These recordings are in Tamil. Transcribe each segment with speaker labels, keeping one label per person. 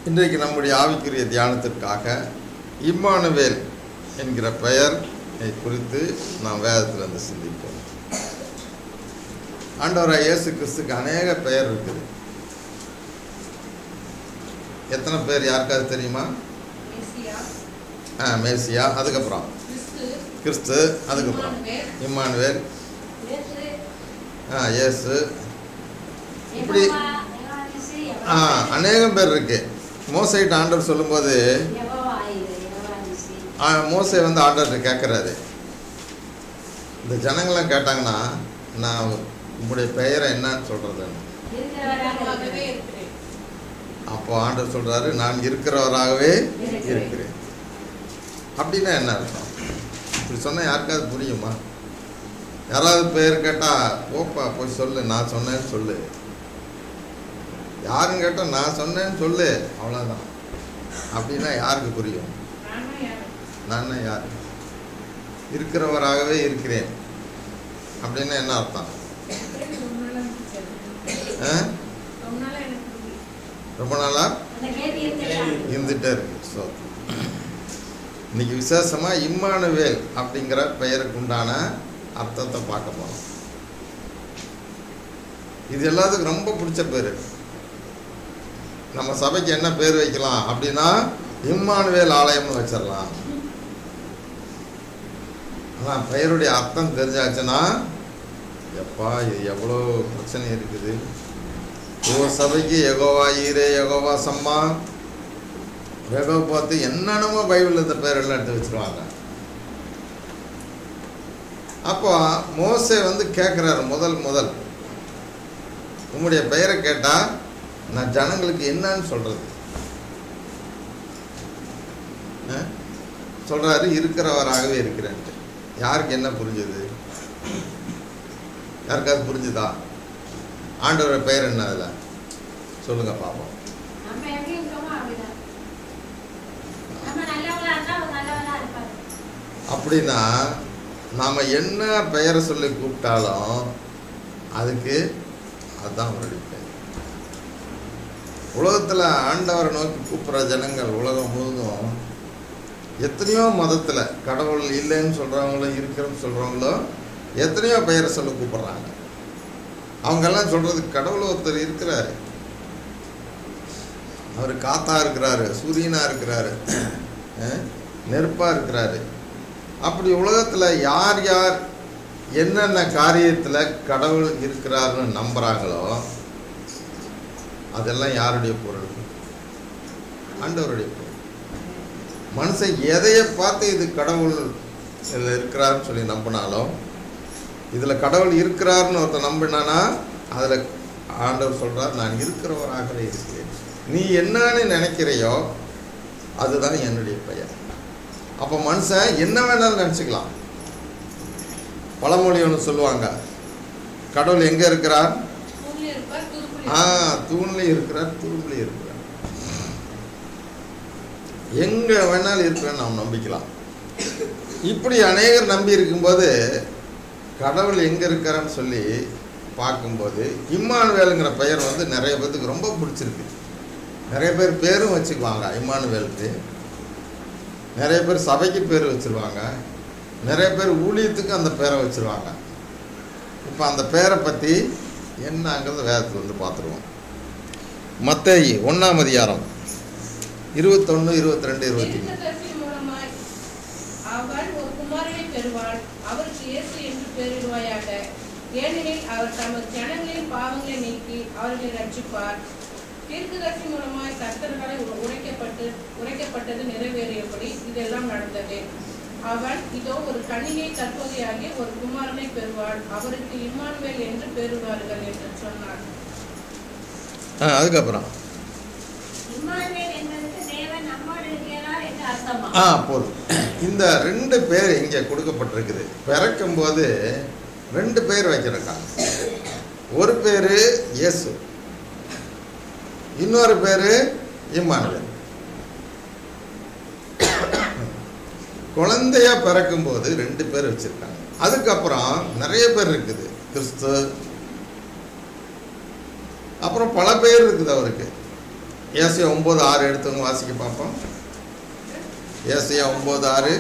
Speaker 1: இன்றைக்கு நம்முடைய ஆவிக்குரிய தியானத்திற்காக இம்மானுவேல் என்கிற பெயர் குறித்து நாம் வேதத்திலிருந்து சிந்திப்போம் ஆண்டவராக இயேசு கிறிஸ்துக்கு அநேக பெயர் இருக்குது எத்தனை பேர் யாருக்காவது தெரியுமா
Speaker 2: மெசியா,
Speaker 1: ஆ மேசியா அதுக்கப்புறம்
Speaker 2: கிறிஸ்து,
Speaker 1: கிறிஸ்து அதுக்கப்புறம்
Speaker 2: இம்மானுவேல்,
Speaker 1: இம்மானுவேல்
Speaker 2: இயேசு,
Speaker 1: ஆ இயேசு இப்படி
Speaker 2: யெகோவா, யெகோவானிசி,
Speaker 1: ஆ அநேகம் பேர் இருக்கு மோசைட்டு ஆண்டவர் சொல்லும்போது
Speaker 2: யெகோவா இது, யெகோவானிசி.
Speaker 1: ஆ, மோசே வந்து ஆண்டவர்கிட்ட கேட்குறாரு இந்த ஜனங்கள்லாம் கேட்டாங்கன்னா நான் உங்களுடைய பெயரை என்னன்னு சொல்கிறதுன்னு
Speaker 2: இருக்கிறவராகவே இருக்கிறேன்.
Speaker 1: அப்போ ஆண்டவர் சொல்கிறாரு நான் இருக்கிறவராகவே
Speaker 2: இருக்கிறேன்.
Speaker 1: இருக்கிறேன் அப்படின்னா என்ன அர்த்தம் இப்படி சொன்னால் யாருக்காவது புரியுமா யாராவது பேர் கேட்டால் போப்பா போய் சொல்லு நான் சொன்னேன்னு சொல்லு யாருன்னு கேட்டால் நான் சொன்னேன்னு சொல்லு அவ்வளோதான் அப்படின்னா யாருக்கு புரியும்
Speaker 2: நானா யாரு?
Speaker 1: நான் யார் இருக்கிறவராகவே இருக்கிறேன் அப்படின்னா என்ன அர்த்தம்
Speaker 2: இருக்கிறேன்னு சொன்னால எனக்கு தெரியும்.
Speaker 1: ஆ?
Speaker 2: சொன்னால எனக்கு புரியும்.
Speaker 1: ரொம்ப நாளா
Speaker 2: அந்த கேள்வி இருக்குல்ல?
Speaker 1: இருந்துகிட்டே இருக்கு ஸோ இன்னைக்கு விசேஷமாக இம்மானுவேல் அப்படிங்கிற பெயருக்கு உண்டான அர்த்தத்தை பார்க்க போகிறோம் இது எல்லாத்துக்கும் ரொம்ப பிடிச்ச பேர் நம்ம சபைக்கு என்ன பேர் வைக்கலாம் அப்படின்னா இம்மானுவேல் ஆலயம்னு வச்சிடலாம் ஆனால் பெயருடைய அர்த்தம் தெரிஞ்சாச்சுன்னா எப்பா இது எவ்வளோ பிரச்சனை இருக்குது ஒவ்வொரு சபைக்கு எகோவா ஈரே எகோவா சம்மா எகோ பார்த்து என்னென்னமோ பைபிளில் இந்த பேரெல்லாம் எடுத்து வச்சிருவாங்க அப்போ மோசே வந்து கேட்குறாரு முதல் முதல் உம்முடைய பெயரை கேட்டால் நான் ஜனங்களுக்கு என்னன்னு சொல்கிறது சொல்கிறாரு இருக்கிறவராகவே இருக்கிறேன்ட்டு யாருக்கு என்ன புரிஞ்சுது யாருக்காவது புரிஞ்சுதா ஆண்டவரோட பெயர் என்ன அதில் சொல்லுங்க பார்ப்போம்
Speaker 2: நம்ம எப்படி இருக்கோமோ அப்படிதான். நம்ம நல்லவங்களா இருந்தா அவர் நல்லவரா இருப்பாரு.
Speaker 1: அப்படின்னா நாம் என்ன பெயரை சொல்லி கூப்பிட்டாலும் அதுக்கு அதுதான் அவருடைய பெயர் உலகத்தில் ஆண்டவரை நோக்கி கூப்பிட்ற ஜனங்கள் உலகம் முழுதும் எத்தனையோ மதத்தில் கடவுள் இல்லைன்னு சொல்கிறவங்களும் இருக்கிறன்னு சொல்கிறவங்களும் எத்தனையோ பெயரை சொல்லி கூப்பிட்றாங்க அவங்கெல்லாம் சொல்கிறது கடவுள் ஒருத்தர் இருக்கிறாரு அவர் காத்தா இருக்கிறாரு சூரியனாக இருக்கிறாரு அஹ், நெருப்பா இருக்கிறாரு அப்படி உலகத்தில் யார் யார் என்னென்ன காரியத்தில் கடவுள் இருக்கிறாருன்னு நம்புகிறாங்களோ அதெல்லாம் யாருடைய பொருள் ஆண்டவருடைய பொருள் மனுஷன் எதையை பார்த்து இது கடவுள் இதில் இருக்கிறாருன்னு சொல்லி நம்பினாலும் இதில் கடவுள் இருக்கிறாருன்னு ஒருத்தன் நம்பினானா அதில் ஆண்டவர் சொல்கிறார் நான் இருக்கிறவராகவே இருக்கிறேன் நீ என்னன்னு நினைக்கிறையோ அதுதான் என்னுடைய பெயர் அப்போ மனுஷன் என்ன வேணாலும் நினச்சிக்கலாம் பழமொழி ஒன்று சொல்லுவாங்க கடவுள் எங்கே இருக்கிறார்
Speaker 2: தூண்ல இருப்பார், துருப்புல
Speaker 1: ஆ
Speaker 2: இருப்பார்.
Speaker 1: தூண்லேயும் இருக்கிறார் தூண்லேயும் இருக்கிறார் எங்கே வேணாலும் இருக்கிறேன்னு நாம் நம்பிக்கலாம் இப்படி அநேகர் நம்பி இருக்கும்போது கடவுள் எங்கே இருக்கிறான்னு சொல்லி பார்க்கும்போது இம்மானுவேலுங்கிற பெயர் வந்து நிறைய பேர்த்துக்கு ரொம்ப பிடிச்சிருக்கு நிறைய பேர் பேரும் வச்சுக்குவாங்க இம்மானுவேலுக்கு நிறைய பேர் சபைக்கு பேர் வச்சுருவாங்க நிறைய பேர் ஊழியத்துக்கு அந்த பேரை வச்சுருவாங்க இப்போ அந்த பேரை பற்றி என்னங்கிறத வேதத்தில் வந்து பார்த்துருவோம் மத்தேயி ஒன்றாம் அதிகாரம் இருபத்தொன்று இருபத்தி ரெண்டு இருபத்தி மூணு
Speaker 2: தீர்க்கதரிசி மூலமாய் அவள் ஒரு குமாரனை பெறுவாள் அவருக்கு இயேசு என்று பெயரிடுவாயாக ஏனெனில் அவர் தமது ஜனங்களின் பாவங்களை நீக்கி அவர்களை ரட்சிப்பார் தீர்க்கதரிசி மூலமாய் கர்த்தர்களை உ- உரைக்கப்பட்டு உரைக்கப்பட்டது நிறைவேறியபடி இதெல்லாம் நடந்தது அவன் இதோ ஒரு கன்னிகை தற்போதையாகி ஒரு குமாரனை பெறுவாள் அவருக்கு இம்மானுவேல் என்று பெறுவார்கள் என்று சொன்னார்
Speaker 1: ஆ அதுக்கப்புறம்
Speaker 3: இம்மானுவேல் என்பதற்கு தேவன் நம்மோடு இருக்கிறார் என்று அர்த்தமா
Speaker 1: ஆ போதும் இந்த ரெண்டு பேர் இங்கே கொடுக்கப்பட்டிருக்குது பிறக்கும்போது ரெண்டு பேர் வச்சிருக்காங்க ஒரு பேர் இயேசு இன்னொரு பேர் இம்மானுவேல் குழந்தையா பிறக்கும்போது ரெண்டு பேர் வச்சிருக்காங்க அதுக்கப்புறம் நிறைய பேர் இருக்குது கிறிஸ்து அப்புறம் பல பேர் இருக்குது அவருக்கு ஏசியா ஒம்பது ஆறு எடுத்தவங்க வாசிக்க பார்ப்போம் ஏசியா ஒம்பது ஆறு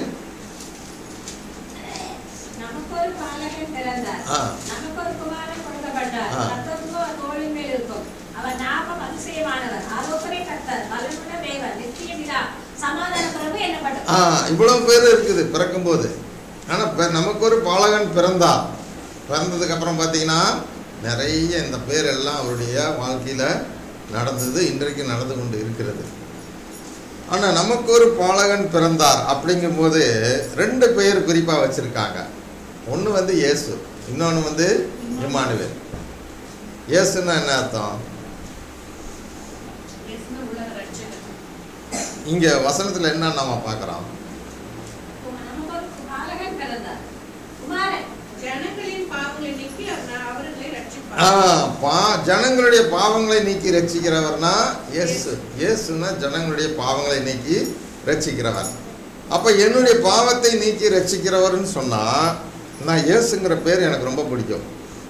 Speaker 3: நமக்கு ஒரு பாலகன் பிறந்தார்
Speaker 1: ஆ.
Speaker 3: நமக்கு ஒரு குமாரன் கொடுக்கப்பட்டார்
Speaker 1: ஆ.
Speaker 3: கர்த்தருக்கோ தோளின் மேல் இருக்கும் அவர் நாமம் அதிசயமானவர் ஆலோசனை கர்த்தர் பலனுள்ள தேவன் நித்திய பிதா சமாதான பிரபு
Speaker 1: ஆ
Speaker 3: என்னப்பட்டது
Speaker 1: இவ்வளவு பேர் இருக்குது பிறக்கும்போது ஆனால் நமக்கு ஒரு பாலகன் பிறந்தா பிறந்ததுக்கு அப்புறம் பார்த்தீங்கன்னா நிறைய இந்த பேர் எல்லாம் அவருடைய வாழ்க்கையில் நடந்தது இன்றைக்கு நடந்து கொண்டு இருக்கிறது ஆனால் நமக்கு ஒரு பாலகன் பிறந்தார் அப்படிங்கும்போது ரெண்டு பெயர் குறிப்பாக வச்சுருக்காங்க ஒன்று வந்து இயேசு இன்னொன்று வந்து இமானுவேல் இயேசுன்னா என்ன அர்த்தம்
Speaker 2: இயேசுனா உலக ரட்சகர்
Speaker 1: இங்கே வசனத்தில் என்ன நம்ம பார்க்குறோம்
Speaker 3: நமக்கு ஒரு பாலகன் பிறந்தார் குமாரன்
Speaker 2: ஜனங்களின் பாவங்களை நீக்கி அவர் அவர்களை
Speaker 1: ஆ,
Speaker 2: ரட்சிப்பார்
Speaker 1: பா ஜனங்களுடைய பாவங்களை நீக்கி ரட்சிக்கிறவர்னா இயேசு இயேசுனா ஜனங்களுடைய பாவங்களை நீக்கி ரட்சிக்கிறவர் அப்போ என்னுடைய பாவத்தை நீக்கி ரட்சிக்கிறவர்னு சொன்னால் நான் இயேசுங்கிற பேர் எனக்கு ரொம்ப பிடிக்கும்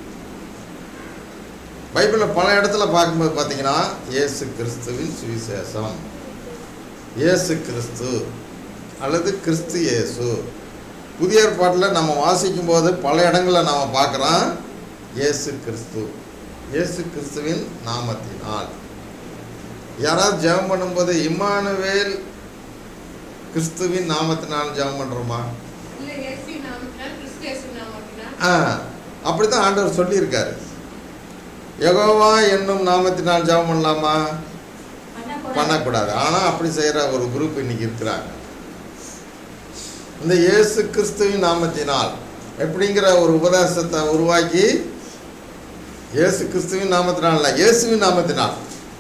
Speaker 1: பைபிளில் பல இடத்துல பார்க்கும்போது பார்த்தீங்கன்னா இயேசு கிறிஸ்துவின் சுவிசேஷம் இயேசு கிறிஸ்து அல்லது கிறிஸ்து இயேசு புதிய ஏற்பாட்டில் நம்ம வாசிக்கும் போது பல இடங்களில் நாம் பார்க்குறோம் இயேசு கிறிஸ்து இயேசு கிறிஸ்துவின் நாமத்தினால் யாராவது ஜெபம் பண்ணும்போது இம்மானுவேல் கிறிஸ்துவின் நாமத்தினால் ஜெபம் பண்ணுறோமா
Speaker 2: இல்ல இயேசு நாமத்தினால் கிறிஸ்து இயேசு நாமத்தினால்
Speaker 1: ஆ அப்படி தான் ஆண்டவர் சொல்லியிருக்காரு யெகோவா என்னும் நாமத்தினால் ஜெபம் பண்ணலாமா
Speaker 3: பண்ணக்கூடாது
Speaker 1: பண்ணக்கூடாது ஆனால் அப்படி செய்கிற ஒரு குரூப் இன்னைக்கு இருக்கிறாங்க இந்த இயேசு கிறிஸ்துவின் நாமத்தினால் எப்படிங்கிற ஒரு உபதேசத்தை உருவாக்கி இயேசு கிறிஸ்துவின் நாமத்தினால் இல்லை இயேசுவின் நாமத்தினால்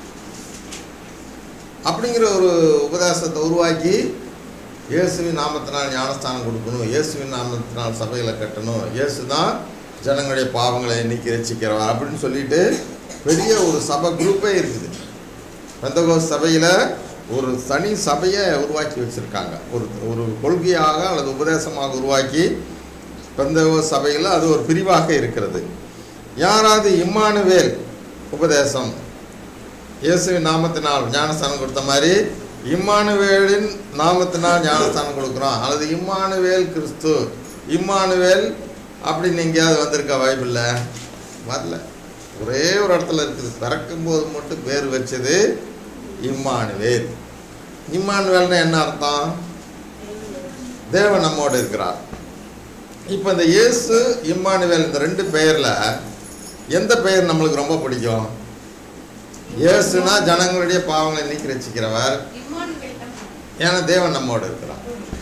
Speaker 1: அப்படிங்கிற ஒரு உபதேசத்தை உருவாக்கி இயேசுவின் நாமத்தினால் ஞானஸ்தானம் கொடுக்கணும் இயேசுவின் நாமத்தினால் சபைகளை கட்டணும் இயேசு தான் ஜனங்களுடைய பாவங்களை எண்ணிக்கை ரசிக்கிறவர் அப்படின்னு சொல்லிட்டு பெரிய ஒரு சபை குரூப்பே இருக்குது பெந்தகோஸ் சபையில் ஒரு தனி சபையை உருவாக்கி வச்சுருக்காங்க ஒரு ஒரு கொள்கையாக அல்லது உபதேசமாக உருவாக்கி பெந்தகோஸ் சபையில் அது ஒரு பிரிவாக இருக்கிறது யாராவது இம்மானுவேல் உபதேசம் இயேசுவின் நாமத்தினால் ஞானஸ்தானம் கொடுத்த மாதிரி இம்மானுவேலின் நாமத்தினால் ஞானஸ்தானம் கொடுக்குறோம் அல்லது இம்மானுவேல் கிறிஸ்து இம்மானுவேல் அப்படின்னு எங்கேயாவது வந்திருக்கா பைபிளில் வரல ஒரே ஒரு இடத்துல இருக்குது பிறக்கும்போது மட்டும் பேர் வச்சது இம்மானுவேல் இம்மானுவேல்னா என்ன அர்த்தம் தேவன் நம்மோடு இருக்கிறார் இப்போ இந்த இயேசு இம்மானுவேல் இந்த ரெண்டு பெயரில் எந்த பெயர் நம்மளுக்கு ரொம்ப பிடிக்கும் இயேசுனா ஜனங்களுடைய பாவங்களை நீக்கி ரசிக்கிறவர்
Speaker 2: இம்மானுவேல் தான்
Speaker 1: ஏன்னா தேவன் நம்மோடு இருக்கிறார்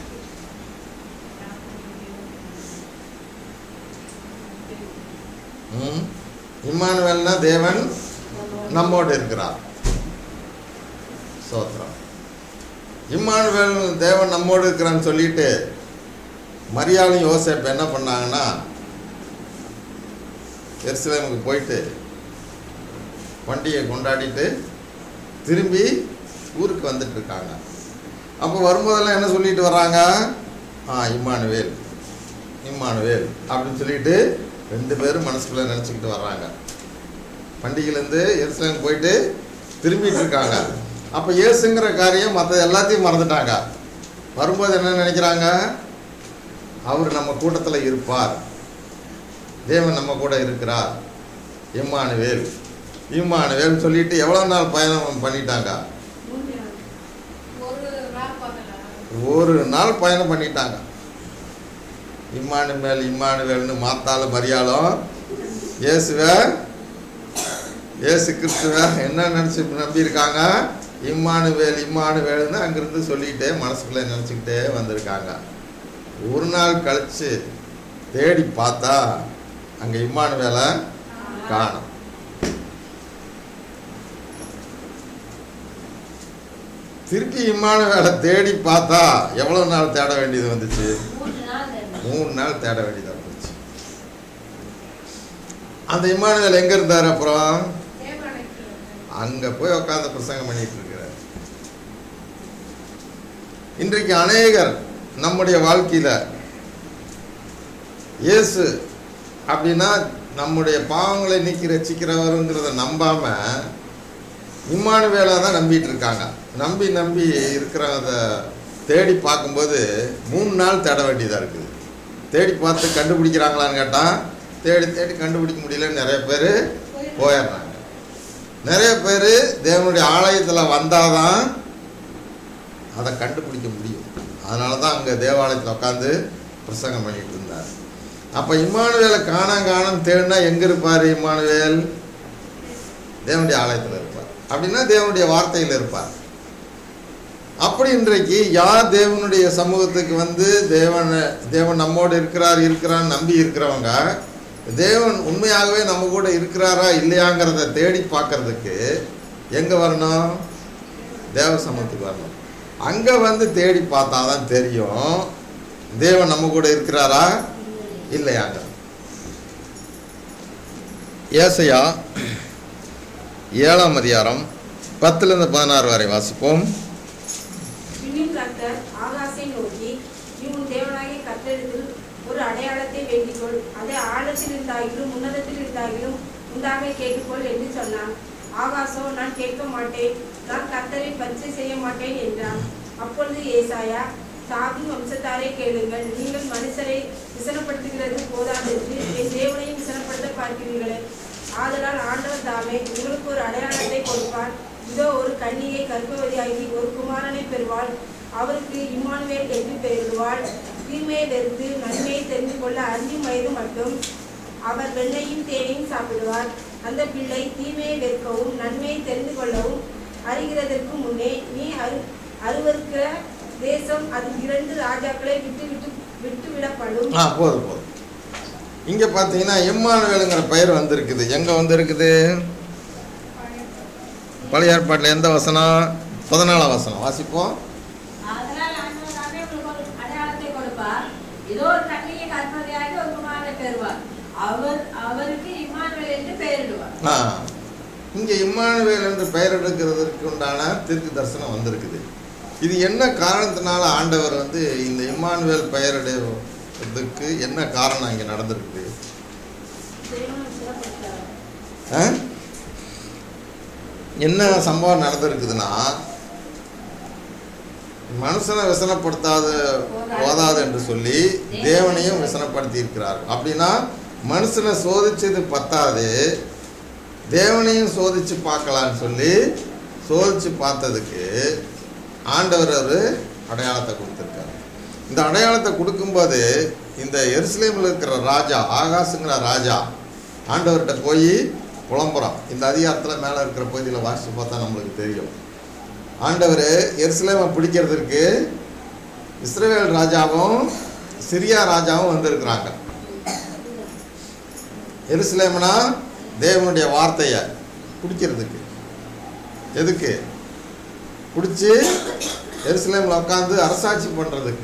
Speaker 1: ம் இம்மானுவேல்னா தேவன் நம்மோடு இருக்கிறார் சோத்ரம் இம்மானுவேல் தேவன் நம்மோடு இருக்கிறான்னு சொல்லிட்டு மரியாதையும் யோசேப் என்ன பண்ணாங்கன்னா எருசலேமுக்கு போயிட்டு பண்டிகை கொண்டாடிட்டு திரும்பி ஊருக்கு வந்துட்டு இருக்காங்க அப்போ வரும்போதெல்லாம் என்ன சொல்லிட்டு வர்றாங்க ஆ இம்மானுவேல் இம்மானுவேல் அப்படின்னு சொல்லிட்டு ரெண்டு பேரும் மனசுக்குள்ளே நினச்சிக்கிட்டு வர்றாங்க பண்டிகையிலேருந்து எருசலேம் போயிட்டு திரும்பிட்டு இருக்காங்க அப்போ இயேசுங்கிற காரியம் மற்ற எல்லாத்தையும் மறந்துட்டாங்க வரும்போது என்ன நினைக்கிறாங்க அவர் நம்ம கூட்டத்தில் இருப்பார் தேவன் நம்ம கூட இருக்கிறார் இம்மானுவேல் இம்மானுவேல் சொல்லிட்டு எவ்வளோ நாள் பயணம் பண்ணிட்டாங்க
Speaker 2: ஒரு ரா பகலா
Speaker 1: ஒரு நாள் பயணம் பண்ணிட்டாங்க இம்மானுவேல் இம்மானுவேல்னு மாத்தாலும் மரியாளும் இயேசுவை இயேசு கிறிஸ்துவ என்ன நினச்சி நம்பியிருக்காங்க இம்மானுவேல் இம்மானுவேல்னு அங்கிருந்து சொல்லிக்கிட்டே மனசுக்குள்ளே நினச்சிக்கிட்டே வந்திருக்காங்க ஒரு நாள் கழிச்சு தேடி பார்த்தா அங்கே இம்மானுவேலை காணும் திருப்பி இம்மானுவேலை தேடி பார்த்தா எவ்வளோ நாள் தேட வேண்டியது வந்துச்சு
Speaker 3: மூன்று நாள் இருந்தது.
Speaker 1: மூணு நாள் தேட வேண்டியதாக இருந்துச்சு அந்த இம்மானுவேல் எங்கே இருந்தார் அப்புறம்
Speaker 2: தேவாலயத்தில்
Speaker 1: அங்கே போய் உட்காந்து பிரசங்கம் பண்ணிட்டு இருக்கிறார் இன்றைக்கு அநேகர் நம்முடைய வாழ்க்கையில் இயேசு அப்படின்னா நம்முடைய பாவங்களை நீக்கி ரசிக்கிறவருங்கிறத நம்பாம இம்மானுவேலை தான் நம்பிட்டு இருக்காங்க நம்பி நம்பி இருக்கிறத தேடி பார்க்கும்போது மூணு நாள் தேட வேண்டியதாக இருக்குது தேடி பார்த்து கண்டுபிடிக்கிறாங்களான்னு கேட்டால் தேடி தேடி கண்டுபிடிக்க முடியல நிறைய பேர் போயிடுறாங்க நிறைய பேர் தேவனுடைய ஆலயத்தில் வந்தால் தான் அதை கண்டுபிடிக்க முடியும் அதனால தான் அங்கே தேவாலயத்தில் உட்காந்து பிரசங்கம் பண்ணிட்டு இருந்தார் அப்போ இம்மானுவேலை காணாம் காணாம் தேடினா எங்கே இருப்பார் இம்மானுவேல் தேவனுடைய ஆலயத்தில் இருப்பார் அப்படின்னா தேவனுடைய வார்த்தையில் இருப்பார் அப்படி இன்றைக்கு யார் தேவனுடைய சமூகத்துக்கு வந்து தேவன் தேவன் நம்மோடு இருக்கிறார் இருக்கிறான்னு நம்பி இருக்கிறவங்க தேவன் உண்மையாகவே நம்ம கூட இருக்கிறாரா இல்லையாங்கிறத தேடி பார்க்கறதுக்கு எங்கே வரணும் தேவ சமூகத்துக்கு வரணும் அங்கே வந்து தேடி பார்த்தா தான் தெரியும் தேவன் நம்ம கூட இருக்கிறாரா இல்லையாங்க ஏசையா ஏழாம் அதிகாரம் பத்துலேருந்து பதினாறு வரை வாசிப்போம்
Speaker 4: இன்னும் கர்த்தர் ஆகாசை நோக்கி நீ உன் தேவனாகிய கர்த்தரிடத்தில் ஒரு அடையாளத்தை வேண்டிக்கொள் அதை ஆழத்தில் இருந்தாகிலும் உன்னதத்தில் இருந்தாகிலும் உண்டாக கேட்டுக்கொள் என்று சொன்னான் ஆகாசோ நான் கேட்க மாட்டேன் நான் கர்த்தரை பரிசை செய்ய மாட்டேன் என்றான் அப்பொழுது ஏசாயா சாகும் வம்சத்தாரே கேளுங்கள் நீங்கள் மனுஷரை விசனப்படுத்துகிறது போதாதென்று என் தேவனையும் விசனப்படுத்த பார்க்கிறீர்களே ஆதலால் ஆண்டவர் தாமே உங்களுக்கு ஒரு அடையாளத்தை கொடுப்பார் இதோ ஒரு கன்னியை கர்ப்பவதியாகி ஒரு குமாரனை பெறுவாள் அவருக்கு இம்மானுவேல் என்று பெயரிடுவாள் தீமையை வெறுத்து நன்மையை தெரிந்து கொள்ள அஞ்சும் வயது மட்டும் அவர் வெண்ணையும் தேனையும் சாப்பிடுவார் அந்த பிள்ளை தீமையை வெறுக்கவும் நன்மையை தெரிந்து கொள்ளவும் அறிகிறதற்கு முன்னே நீ அரு அருவருக்கிற தேசம் அது இரண்டு ராஜாக்களை விட்டு விட்டு விட்டு விடப்படும்
Speaker 1: ஆ போதும் போதும் இங்கே பார்த்தீங்கன்னா எம்மானுவேலுங்கிற பெயர் வந்திருக்குது எங்கே வந்திருக்குது பழைய ஏற்பாட்டில் எந்த வசனம் பதினாலாம் வசனம் வாசிப்போம்
Speaker 3: அதனால் ஆண்டவர் தாமே உங்களுக்கு ஒரு அடையாளத்தை கொடுப்பார் இதோ ஒரு கண்ணியை கற்பதையாகி ஒரு குமாரனை பெறுவார் அவர் அவருக்கு இம்மானுவேல் என்று பெயரிடுவார்
Speaker 1: ஆ இங்கே இம்மானுவேல் என்று பெயர் எடுக்கிறதுக்கு உண்டான தீர்க்கு தரிசனம் வந்திருக்குது இது என்ன காரணத்தினால ஆண்டவர் வந்து இந்த இம்மானுவேல் பெயரிடுவதற்கு என்ன காரணம் இங்கே நடந்திருக்குது
Speaker 4: தேவன் சிறப்படுத்தார்
Speaker 1: ஆ? என்ன சம்பவம் நடந்திருக்குதுன்னா மனுஷனை விசனப்படுத்தாத போதாது என்று சொல்லி தேவனையும் விசனப்படுத்தி இருக்கிறார் அப்படின்னா மனுஷனை சோதிச்சது பத்தாது தேவனையும் சோதிச்சு பார்க்கலான்னு சொல்லி சோதிச்சு பார்த்ததுக்கு ஆண்டவர் ஒரு அடையாளத்தை கொடுத்துருக்காரு இந்த அடையாளத்தை கொடுக்கும்போது இந்த எருசலேமில் இருக்கிற ராஜா ஆகாசுங்கிற ராஜா ஆண்டவர்கிட்ட போய் புலம்புறான் இந்த அதிகாரத்தில் மேலே இருக்கிற பகுதியில் வாசித்து பார்த்தா நம்மளுக்கு தெரியும் ஆண்டவர் எருசலேமை பிடிக்கிறதுக்கு இஸ்ரவேல் ராஜாவும் சிரியா ராஜாவும் வந்திருக்கிறாங்க எருசலேம்னா தேவனுடைய வார்த்தையை பிடிக்கிறதுக்கு எதுக்கு பிடிச்சி எருசலேமில் உட்காந்து அரசாட்சி பண்ணுறதுக்கு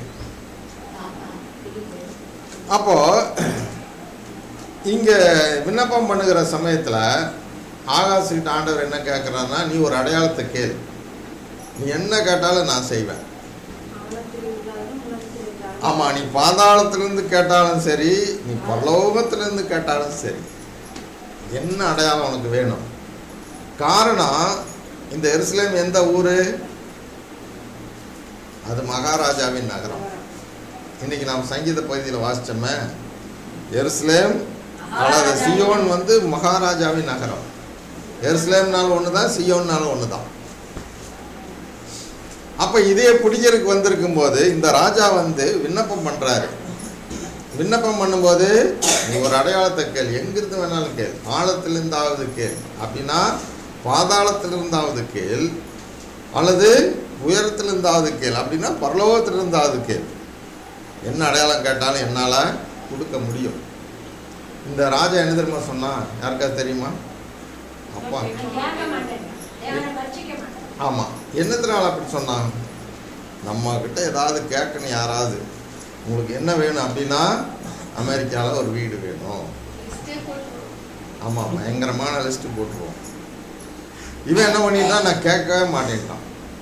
Speaker 1: அப்போது இங்கே விண்ணப்பம் பண்ணுகிற சமயத்தில் ஆகாசுக்கிட்ட ஆண்டவர் என்ன கேட்குறாருன்னா நீ ஒரு அடையாளத்தை கேளு நீ என்ன கேட்டாலும் நான் செய்வேன்
Speaker 4: அவனத்தில் இருந்தாலும் உலகத்தில் இருந்தாலும்
Speaker 1: ஆமாம் நீ பாதாளத்திலிருந்து கேட்டாலும் சரி நீ பரலோகத்திலிருந்து கேட்டாலும் சரி என்ன அடையாளம் உனக்கு வேணும் காரணம் இந்த எருசலேம் எந்த ஊர் அது மகாராஜாவின் நகரம் இன்னைக்கு நாம் சங்கீத பகுதியில் வாசிச்சோமே எருசலேம் அல்லது சியோன் வந்து மகாராஜாவின் நகரம் எருசலேம்னாலும் ஒன்று தான் சியோன்னாலும் ஒன்று தான் அப்போ இதே பிடிக்கிறதுக்கு வந்திருக்கும் போது இந்த ராஜா வந்து விண்ணப்பம் பண்ணுறாரு விண்ணப்பம் பண்ணும்போது நீ ஒரு அடையாளத்தை கேள் எங்கிருந்து வேணாலும் கேள் ஆழத்திலிருந்தாவது கேள் அப்படின்னா பாதாளத்திலிருந்தாவது கேள் அல்லது உயரத்திலிருந்தாவது கேள் அப்படின்னா பரலோகத்திலிருந்தாவது கேள் என்ன அடையாளம் கேட்டாலும் என்னால் கொடுக்க முடியும் இந்த ராஜா என்ன தெரியுமா சொன்னான் யாருக்காவது தெரியுமா அப்பா
Speaker 3: கேட்க மாட்டேன் தேவனை பட்சிக்க மாட்டேன்
Speaker 1: ஆமாம் என்னத்தினால அப்படி சொன்னான் நம்ம கிட்ட ஏதாவது கேட்கணும் யாராவது உங்களுக்கு என்ன வேணும் அப்படின்னா அமெரிக்காவில் ஒரு வீடு வேணும்
Speaker 2: லிஸ்டே போட்டு
Speaker 1: ஆமாம் பயங்கரமான லிஸ்ட்டு போட்டுருவோம் இவன் என்ன பண்ணிட்டான் நான் கேட்கவே மாட்டேன்ட்டான்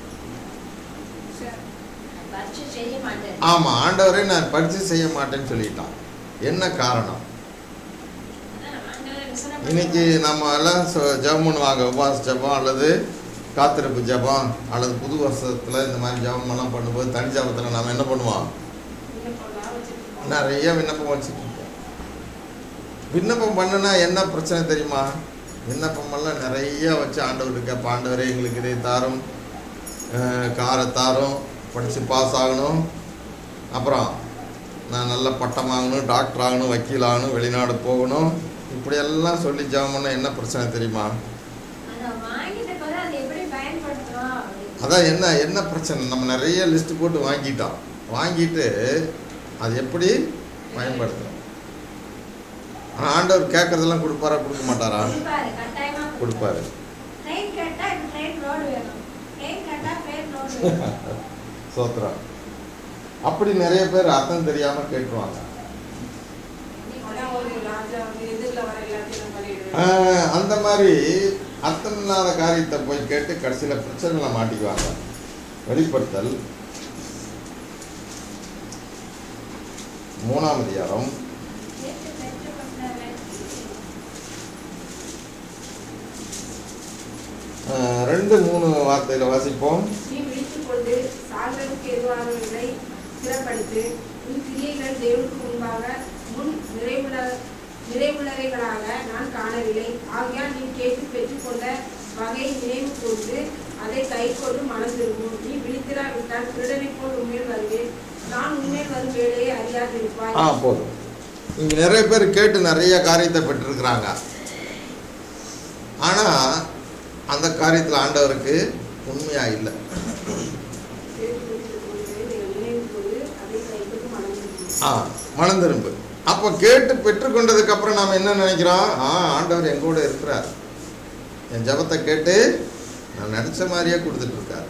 Speaker 3: பட்சி செய்ய மாட்டேன்
Speaker 1: ஆமாம் ஆண்டவரே நான் படித்து செய்ய மாட்டேன்னு சொல்லிட்டான் என்ன காரணம்
Speaker 3: அதான் ஆண்டவரை விசனப்படுத்த
Speaker 1: இன்னைக்கு நம்ம எல்லாம் சொ- ஜெபம் பண்ணுவாங்க உபாஸ் ஜெபம் அல்லது காத்திருப்பு ஜெபம் அல்லது புது வருஷத்தில் இந்த மாதிரி ஜெபம் எல்லாம் பண்ணும்போது தனி ஜெபத்தில் நாம் என்ன பண்ணுவோம்
Speaker 4: விண்ணப்பம்லாம் வச்சிருக்கோம்.
Speaker 1: நிறைய விண்ணப்பம் வச்சுருக்கோம் விண்ணப்பம் பண்ணுனா என்ன பிரச்சனை தெரியுமா விண்ணப்பமெல்லாம் நிறைய வச்சு ஆண்டவர்கிட்ட கேட்ப ஆண்டவரே எங்களுக்கு இதை தாரும் அஹ், காரை தாரும் படித்து பாஸ் ஆகணும் அப்புறம் நான் நல்ல பட்டம் வாங்கணும் டாக்டர் ஆகணும் வக்கீல் ஆகணும் வெளிநாடு போகணும் இப்படியெல்லாம் சொல்லி ஜெபம் பண்ண என்ன பிரச்சனை தெரியுமா
Speaker 3: அதை வாங்கிட்ட பிறகு அதை எப்படி பயன்படுத்துறோம் அப்படின்னு.
Speaker 1: அதான் என்ன என்ன பிரச்சனை நம்ம நிறைய லிஸ்ட் போட்டு வாங்கிட்டோம் வாங்கிட்டு அது எப்படி பயன்படுத்துறோம் ஆனால் ஆண்டவர் கேட்கறதெல்லாம் கொடுப்பாரா கொடுக்க மாட்டாரா
Speaker 3: கொடுப்பாரு, கட்டாயமா
Speaker 1: கொடுப்பாரு
Speaker 3: ட்ரெயின் கேட்டா எனக்கு ட்ரெயின் ரோடு வேணும் ட்ரெயின் கேட்டா ட்ரெயின் ரோடு வேணும்
Speaker 1: சோத்ரம் அப்படி நிறைய பேர் அர்த்தம் தெரியாம கேட்டுருவாங்க
Speaker 4: ஆனா ஒரு ராஜா வந்து எதிரில் வர எல்லாத்தையும் நம்ம பண்ணிடுவேன்.
Speaker 1: ஆஹ், அந்த மாதிரி அர்த்தம் இல்லாத காரியத்தை போய் கேட்டு கடைசியில் பிரச்சனைகளை மாட்டிக்குவாங்க வெளிப்படுத்தல் மூணாம் அதிகாரம்
Speaker 3: கேட்டு பெற்றுக்கொண்டவன்
Speaker 1: ஆஹ், ரெண்டு மூணு வார்த்தையில வாசிப்போம்
Speaker 4: நீ விழித்துக் கொண்டு சாகிறதுக்கு எதுவானவர்களை சிறப்படுத்து உன் கிரியைகள் தேவனுக்கு முன்பாக முன் நிறைவுள்ள நிறைவுள்ளவைகளாக நான் காணவில்லை ஆகையால் நீ கேட்டு பெற்றுக்கொண்ட வகையை நினைவு கூர்ந்து அதை கைக்கொண்டு மனம் திரும்பும் நீ விழித்திராவிட்டால் திருடனை போல் உண்மையில் வருவேன் நான் உண்மையில் வரும் வேலையை அறியாதிருப்பாய்
Speaker 1: ஆ போதும் இங்கே நிறைய பேர் கேட்டு நிறைய காரியத்தை பெற்றிருக்கிறாங்க ஆனால் அந்த காரியத்தில் ஆண்டவருக்கு உண்மையாக இல்லை
Speaker 4: கேட்டு பெற்றுக்கொண்டு நினைவு கூர்ந்து அதை கைக்கொண்டு மனம் திரும்பும்
Speaker 1: ஆ மனம் திரும்பு அப்போ கேட்டு பெற்றுக்கொண்டதுக்கு அப்புறம் நாம் என்ன நினைக்கிறோம் ஆ ஆண்டவர் எங்கூட இருக்கிறார் என் ஜெபத்தை கேட்டு நான் நினச்ச மாதிரியே கொடுத்துட்டு இருக்கார்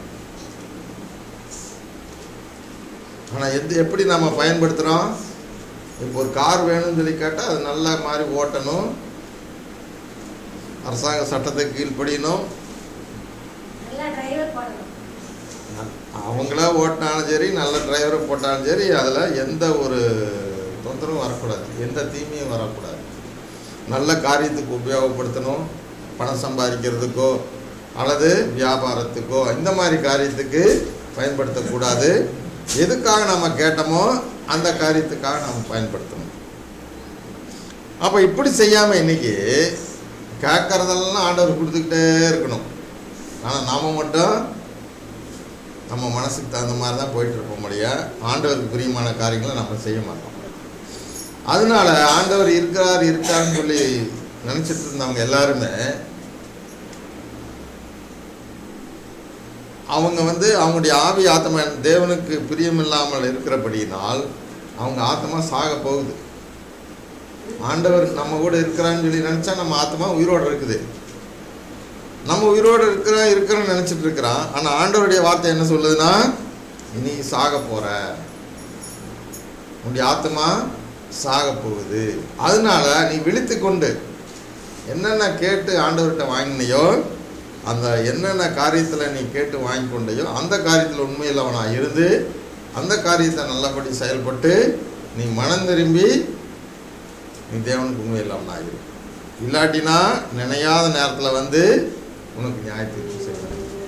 Speaker 1: ஆனால் எது எப்படி நம்ம பயன்படுத்துகிறோம் இப்போ ஒரு கார் வேணும்னு சொல்லி கேட்டால் அது நல்ல மாதிரி ஓட்டணும் அரசாங்க சட்டத்தை கீழ்ப்படியணும்
Speaker 3: நல்லா டிரைவர் போடணும்
Speaker 1: அவங்களா ஓட்டினாலும் சரி நல்ல டிரைவரை போட்டாலும் சரி அதில் எந்த ஒரு தொந்தரவும் வரக்கூடாது எந்த தீமையும் வரக்கூடாது நல்ல காரியத்துக்கு உபயோகப்படுத்தணும் பணம் சம்பாதிக்கிறதுக்கோ அல்லது வியாபாரத்துக்கோ இந்த மாதிரி காரியத்துக்கு பயன்படுத்தக்கூடாது எதுக்காக நம்ம கேட்டோமோ அந்த காரியத்துக்காக நம்ம பயன்படுத்தணும் அப்போ இப்படி செய்யாமல் இன்னைக்கு கேட்கறதெல்லாம் ஆண்டவர் கொடுத்துக்கிட்டே இருக்கணும் ஆனால் நாம் மட்டும் நம்ம மனசுக்கு தகுந்த மாதிரி தான் போயிட்டு இருப்போம் முடிய ஆண்டவருக்கு பிரியமான காரியங்களை நம்ம செய்ய மாட்டோம் அதனால ஆண்டவர் இருக்கிறார் இருக்காருன்னு சொல்லி நினச்சிட்டு இருந்தவங்க எல்லாருமே அவங்க வந்து அவங்களுடைய ஆவி ஆத்மா தேவனுக்கு பிரியமில்லாமல் இருக்கிறபடியினால் அவங்க ஆத்மா சாக போகுது ஆண்டவர் நம்ம கூட இருக்கிறான்னு சொல்லி நினச்சா நம்ம ஆத்மா உயிரோடு இருக்குது நம்ம உயிரோடு இருக்கிற இருக்கிறோன்னு நினச்சிட்டு இருக்கிறான் ஆனால் ஆண்டவருடைய வார்த்தை என்ன சொல்லுதுன்னா நீ சாக போற உன்னுடைய ஆத்மா சாக போகுது அதனால நீ விழித்து கொண்டு என்னென்ன கேட்டு ஆண்டவர்கிட்ட வாங்கினையோ அந்த என்னென்ன காரியத்தில் நீ கேட்டு வாங்கி கொண்டையோ அந்த காரியத்தில் உண்மையில்லவனாக இருந்து அந்த காரியத்தை நல்லபடி செயல்பட்டு நீ மனம் திரும்பி நீ தேவனுக்கு உண்மையில்லவனாக இரு இல்லாட்டினா நினையாத நேரத்தில் வந்து உனக்கு நியாய தீர்ப்பு செய்வார்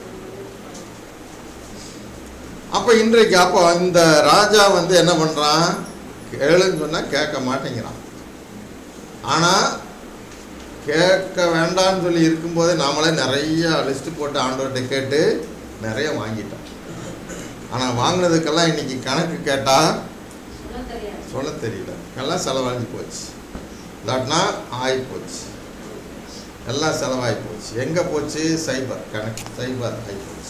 Speaker 1: அப்போ இன்றைக்கு அப்போ இந்த ராஜா வந்து என்ன பண்ணுறான் கேளுன்னு சொன்னால் கேட்க மாட்டேங்கிறான் ஆனால் கேட்க வேண்டாம்னு சொல்லி இருக்கும்போதே நாமளே நிறைய லிஸ்ட்டு போட்டு ஆண்டவர்கிட்ட கேட்டு நிறைய வாங்கிட்டோம் ஆனால் வாங்கினதுக்கெல்லாம் இன்னைக்கு கணக்கு கேட்டால்
Speaker 3: சொல்ல தெரியாது
Speaker 1: சொல்ல தெரியல எல்லாம் செலவழிஞ்சு போச்சு இல்லாட்டினா ஆகி போச்சு எல்லாம் செலவாகி போச்சு எங்கே போச்சு சைபர் கணக்கு சைபர் ஆகி போச்சு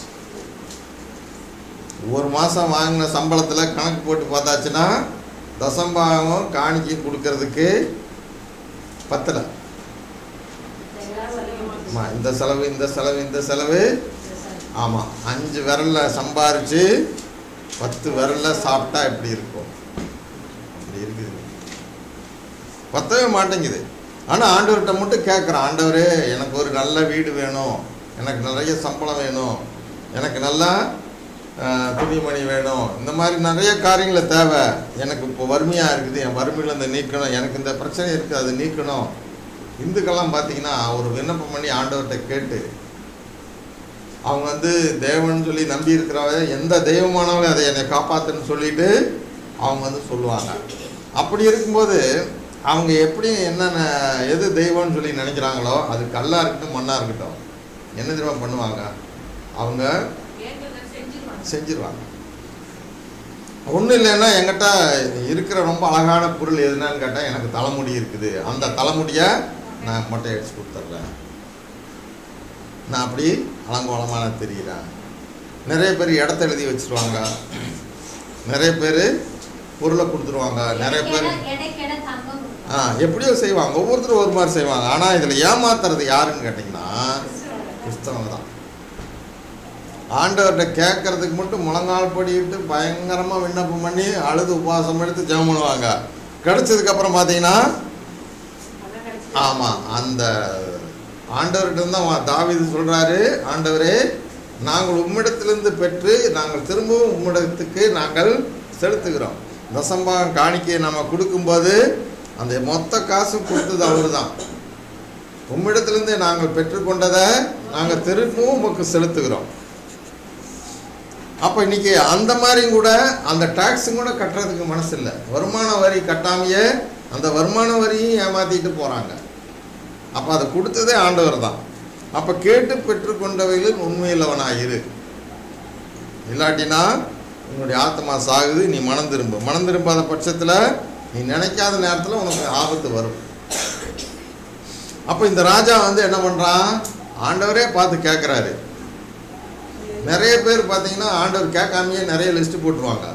Speaker 1: ஒரு மாதம் வாங்கின சம்பளத்தில் கணக்கு போட்டு பார்த்தாச்சுன்னா தசம்பாகம் காணிக்கை கொடுக்கறதுக்கு பத்தலை
Speaker 3: எல்லாரும் அதிகமா
Speaker 1: ஆமா இந்த செலவு இந்த செலவு இந்த செலவு ஆமாம் அஞ்சு விரல்ல சம்பாரிச்சு பத்து விரல்ல சாப்பிட்டா எப்படி இருக்கும் அப்படி இருக்குது பத்தவே மாட்டேங்குது ஆனால் ஆண்டவர்கிட்ட மட்டும் கேட்குறான் ஆண்டவரே எனக்கு ஒரு நல்ல வீடு வேணும் எனக்கு நிறைய சம்பளம் வேணும் எனக்கு நல்லா ஆஹ், துணிமணி வேணும் இந்த மாதிரி நிறைய காரியங்களை தேவை எனக்கு இப்போ வறுமையாக இருக்குது என் வறுமையில இருந்து நீக்கணும் எனக்கு இந்த பிரச்சனை இருக்குது அது நீக்கணும் இந்துக்கெல்லாம் பார்த்தீங்கன்னா ஒரு விண்ணப்பம் பண்ணி ஆண்டவர்கிட்ட கேட்டு அவங்க வந்து தேவன் சொல்லி நம்பி இருக்கிறவ எந்த தெய்வமானவங்களும் அதை என்னை காப்பாத்துன்னு சொல்லிட்டு அவங்க வந்து சொல்லுவாங்க அப்படி இருக்கும்போது அவங்க எப்படி என்னென்ன எது தெய்வம்னு சொல்லி நினைக்கிறாங்களோ அது கல்லாக இருக்கட்டும் மண்ணாக இருக்கட்டும் என்ன தெரியுமா பண்ணுவாங்க அவங்க
Speaker 3: ஏற்கனவே செஞ்சிருவாங்க
Speaker 1: செஞ்சிருவாங்க ஒன்றும் இல்லைன்னா என்கிட்ட இருக்கிற ரொம்ப அழகான பொருள் எதுனான்னு கேட்டால் எனக்கு தலைமுடி இருக்குது அந்த தலைமுடியை நான் மொட்டை அடிச்சு கொடுத்துட்றேன் நான் அப்படி அலங்கோலமான தெரிகிறேன் நிறைய பேர் இடத்த எழுதி வச்சிருவாங்க நிறைய பேர் பொருளை கொடுத்துருவாங்க நிறைய பேர்
Speaker 3: எடைக்கெட தங்கம்
Speaker 1: ஆ எப்படியோ செய்வாங்க ஒவ்வொருத்தரும் ஒரு மாதிரி செய்வாங்க ஆனால் இதில் ஏமாத்துறது யாருன்னு கேட்டிங்கன்னா கிறிஸ்தவங்க தான் ஆண்டவர்கிட்ட கேட்கறதுக்கு மட்டும் முழங்கால் படிட்டு பயங்கரமாக விண்ணப்பம் பண்ணி அழுது உபவாசம் எடுத்து ஜெபம் பண்ணுவாங்க கிடைச்சதுக்கு அப்புறம் பார்த்தீங்கன்னா
Speaker 4: அதான் கிடைச்சது.
Speaker 1: ஆமாம் அந்த ஆண்டவர்கிட்ட தான் வா- தாவீது சொல்கிறாரு ஆண்டவரே நாங்கள் உம்மிடத்திலிருந்து பெற்று நாங்கள் திரும்பவும் உம்மிடத்துக்கு நாங்கள் செலுத்துகிறோம் தசம்பாகம் காணிக்கையை நம்ம கொடுக்கும்போது அந்த மொத்த காசும் கொடுத்தது அவர் தான் உம்மிடத்திலிருந்து நாங்கள் பெற்றுக்கொண்டதை நாங்கள் திரும்பவும் உமக்கு செலுத்துகிறோம் அப்போ இன்னைக்கு அந்த மாதிரியும் கூட அந்த டேக்ஸும் கூட கட்டுறதுக்கு மனசு இல்லை வருமான வரி கட்டாமையே அந்த வருமான வரியும் ஏமாத்திட்டு போகிறாங்க அப்போ அதை கொடுத்ததே ஆண்டவர் தான் அப்போ கேட்டு பெற்றுக்கொண்டவைகளில் உண்மையிலவனாயிரு இல்லாட்டினா உன்னுடைய ஆத்மா சாகுது நீ மனம் திரும்ப மனம் திரும்பாத பட்சத்தில் நீ நினைக்காத நேரத்தில் உனக்கு ஆபத்து வரும் அப்போ இந்த ராஜா வந்து என்ன பண்ணுறான் ஆண்டவரே பார்த்து கேட்குறாரு நிறைய பேர் பார்த்தீங்கன்னா ஆண்டவர் கேட்காமையே நிறைய லிஸ்ட் போட்டுருவாங்க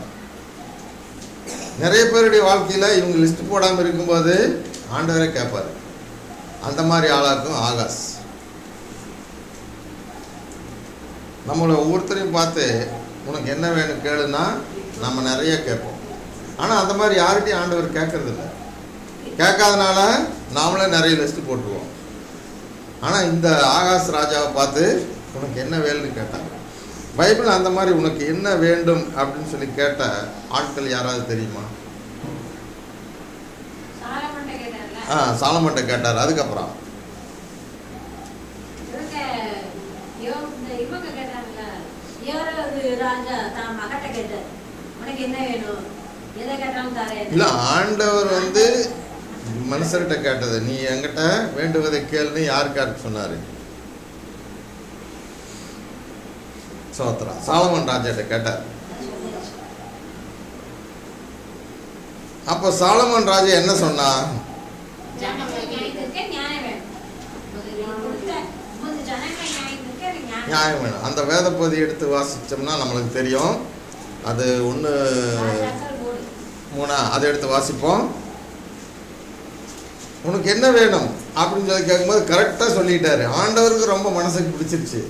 Speaker 1: நிறைய பேருடைய வாழ்க்கையில் இவங்க லிஸ்ட் போடாமல் இருக்கும்போது ஆண்டவரே கேட்பாரு அந்த மாதிரி ஆளாக்கும் ஆகாஷ் நம்மளை ஒவ்வொருத்தரையும் பார்த்து உனக்கு என்ன வேணும் கேளுன்னா நம்ம நிறைய கேட்போம் ஆனால் அந்த மாதிரி யார்கிட்டையும் ஆண்டவர் கேட்கறது இல்லை கேட்காதனால நாமளே நிறைய லிஸ்ட் போட்டுருவோம் ஆனால் இந்த ஆகாஷ் ராஜாவை பார்த்து உனக்கு என்ன வேணும்னு கேட்டாங்க பைபிள் அந்த மாதிரி உனக்கு என்ன வேண்டும் அப்படின்னு சொல்லி கேட்ட ஆட்கள் யாராவது தெரியுமா
Speaker 3: சாலமன்ட்ட கேட்டார்ல
Speaker 1: ஆ சாலமன்ட்ட கேட்டார் அதுக்கப்புறம்
Speaker 3: இவங்க யோ- இந்த இவங்க கேட்டாங்கல்ல யோரது ராஜா தான் மகட்ட கேட்டார் உனக்கு என்ன வேணும் எதை கேட்டாலும் தரேன்
Speaker 1: இல்லை ஆண்டவர் வந்து மனுஷர்கிட்ட கேட்டது நீ என்கிட்ட வேண்டுவதை கேளுன்னு யாருக்காருக்கு சொன்னார் சோத்ரா சாலமன் ராஜாட்ட கேட்டார் அப்போ சாலமன் ராஜா என்ன சொன்னா
Speaker 3: ஜனங்களை நியாயத்திற்கே நியாயம் வேணும் உமது நீ கொடுத்த உமது ஜனங்களை நியாயத்திற்கே அது நியாயம்
Speaker 1: நியாயம் வேணும் அந்த வேத பகுதி எடுத்து வாசித்தோம்னா நம்மளுக்கு தெரியும் அது ஒன்று
Speaker 3: ராஜாக்கள் மூணு.
Speaker 1: மூணா அதை எடுத்து வாசிப்போம் உனக்கு என்ன வேணும் அப்படின்னு சொல்லி கேட்கும்போது கரெக்டாக சொல்லிட்டாரு ஆண்டவருக்கு ரொம்ப மனசுக்கு பிடிச்சிருச்சு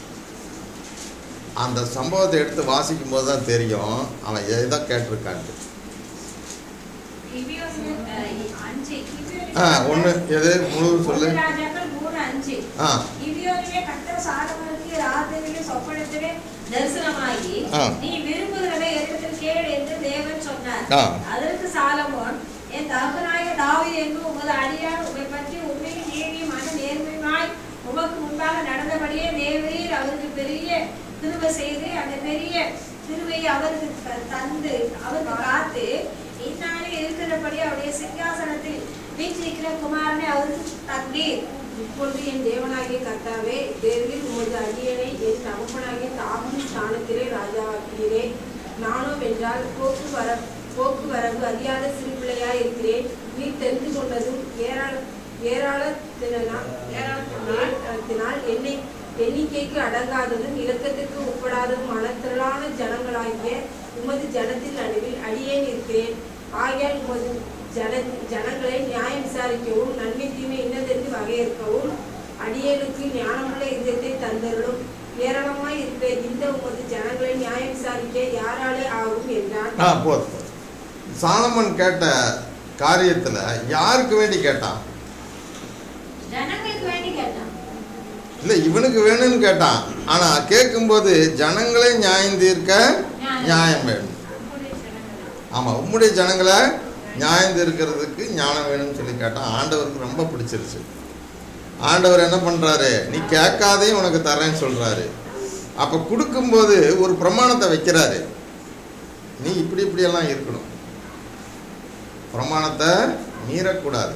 Speaker 1: அந்த சம்பவத்தை எடுத்து வாசிக்கும் போது தான் தெரியும் அவன் எதை கேட்டிருக்கான்ட்டு
Speaker 3: கிபியோனில், அஹ், அஞ்சு கிபியோனில்
Speaker 1: ஆ ஒன்று எது முழு சொல்லு
Speaker 3: ஒன்று ராஜாக்கள் மூணு அஞ்சு
Speaker 1: ஆ
Speaker 3: கிபியோனிலே கர்த்தர் சாலமோனுக்கு ராத்திரியிலே சொப்பனத்திலே தரிசனமாகி
Speaker 1: ஆ.
Speaker 3: நீ விரும்புகிறதை என்னிடத்தில் கேள் என்று தேவன் சொன்னார்
Speaker 1: ஆ.
Speaker 3: அதற்கு சாலமோன் என் தகப்பனாய தாவீது என்று உமது அடியார் உம்மை பற்றி உண்மையும் நீதியும் மன நேர்மையுமாய் உமக்கு முன்பாக நடந்தபடியே தேவரீர் அவருக்கு பெரிய திரும்ப செய்து அந்த பெரிய திருவையை அவருக்கு த- தந்து அவருக்கு காத்து இந்நாளே இருக்கிறபடி அவருடைய சிங்காசனத்தில் வீற்றிருக்கிற குமாரனை அவருக்கு தந்தீர்
Speaker 4: இப்பொழுது என் தேவனாகிய கர்த்தாவே தேர்வில் உமது அடியனை என் தகப்பனாகிய தாவின் ஸ்தானத்திலே ராஜாவாக்கிறீரே நானும் என்றால் போக்குவர போக்குவரவு அறியாத சிறு பிள்ளையாய் இருக்கிறேன் நீ தெரிந்து கொண்டதும் ஏராள ஏராளத்தினால் ஏராளத்தினால் என்னை எண்ணிக்கைக்கு அடங்காததும் இலக்கத்திற்கு உட்படாததுமான திரளான ஜனங்களாகிய உமது ஜனத்தின் நடுவில் அடியேன் இருக்கிறேன் ஆகையால் உமது ஜன ஜனங்களை நியாயம் விசாரிக்கவும் நன்மை தீமை இன்னதென்று வகையறுக்கவும் அடியேனுக்கு ஞானமுள்ள இதயத்தை தந்தருளும் ஏராளமாய் இருக்கிற இந்த உமது ஜனங்களை நியாயம் விசாரிக்க யாராலே ஆகும் என்றான்
Speaker 1: ஆ போதும் போதும். சாலமன் கேட்ட காரியத்தில் யாருக்கு வேண்டி கேட்டான்
Speaker 3: ஜனங்களுக்கு வேண்டி கேட்டான்
Speaker 1: இல்லை இவனுக்கு வேணும்னு கேட்டான் ஆனால் கேட்கும்போது ஜனங்களே நியாயம் தீர்க்க நியாயம் வேணும்
Speaker 3: நம்முடைய ஜனங்கள்
Speaker 1: ஆமாம் உம்முடைய ஜனங்களை நியாயம் தீர்க்கிறதுக்கு ஞானம் வேணும்னு சொல்லி கேட்டான் ஆண்டவருக்கு ரொம்ப பிடிச்சிருச்சு ஆண்டவர் என்ன பண்ணுறாரு நீ கேட்காதே உனக்கு தரேன்னு சொல்கிறாரு அப்போ கொடுக்கும்போது ஒரு பிரமாணத்தை வைக்கிறாரு நீ இப்படி இப்படியெல்லாம் இருக்கணும் பிரமாணத்தை மீறக்கூடாது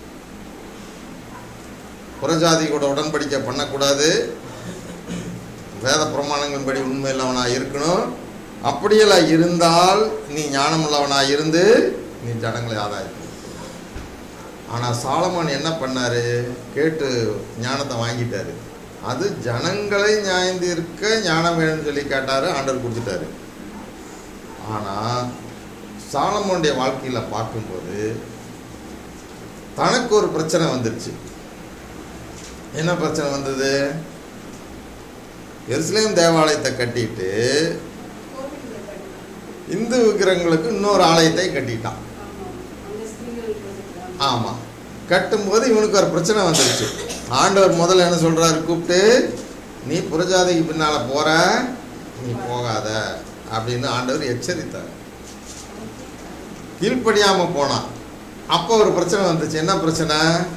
Speaker 1: புறஜாதி கூட உடன்படிக்கை பண்ணக்கூடாது வேத பிரமாணங்களின்படி உண்மையில்லவனாக இருக்கணும் அப்படியெல்லாம் இருந்தால் நீ ஞானமுள்ளவனாக இருந்து நீ ஜனங்களை ஆதாயம் ஆனால் சாலமோன் என்ன பண்ணாரு கேட்டு ஞானத்தை வாங்கிட்டாரு அது ஜனங்களை நியாயந்திருக்க ஞானம் வேணும்னு சொல்லி கேட்டாரு ஆண்டவர் கொடுத்துட்டாரு ஆனால் சாலமோனுடைய வாழ்க்கையில் பார்க்கும்போது தனக்கு ஒரு பிரச்சனை வந்துருச்சு என்ன பிரச்சனை வந்தது எருசலேம் தேவாலயத்தை கட்டிட்டு
Speaker 4: கோவில்ல கட்டணும்.
Speaker 1: இந்து விக்கிரகங்களுக்கு இன்னொரு ஆலயத்தை கட்டிட்டான்
Speaker 4: ஆமா. அங்க ஸ்திரீகளுக்கு வந்து
Speaker 1: ஆமாம் கட்டும்போது இவனுக்கு ஒரு பிரச்சனை வந்துருச்சு ஆண்டவர் முதல்ல என்ன சொல்றாரு கூப்பிட்டு நீ புறஜாதிக்கு பின்னால் போற நீ போகாத அப்படின்னு ஆண்டவர் எச்சரித்தார் கீழ்ப்படியாமல் போனான் அப்போ ஒரு பிரச்சனை வந்துச்சு என்ன பிரச்சனை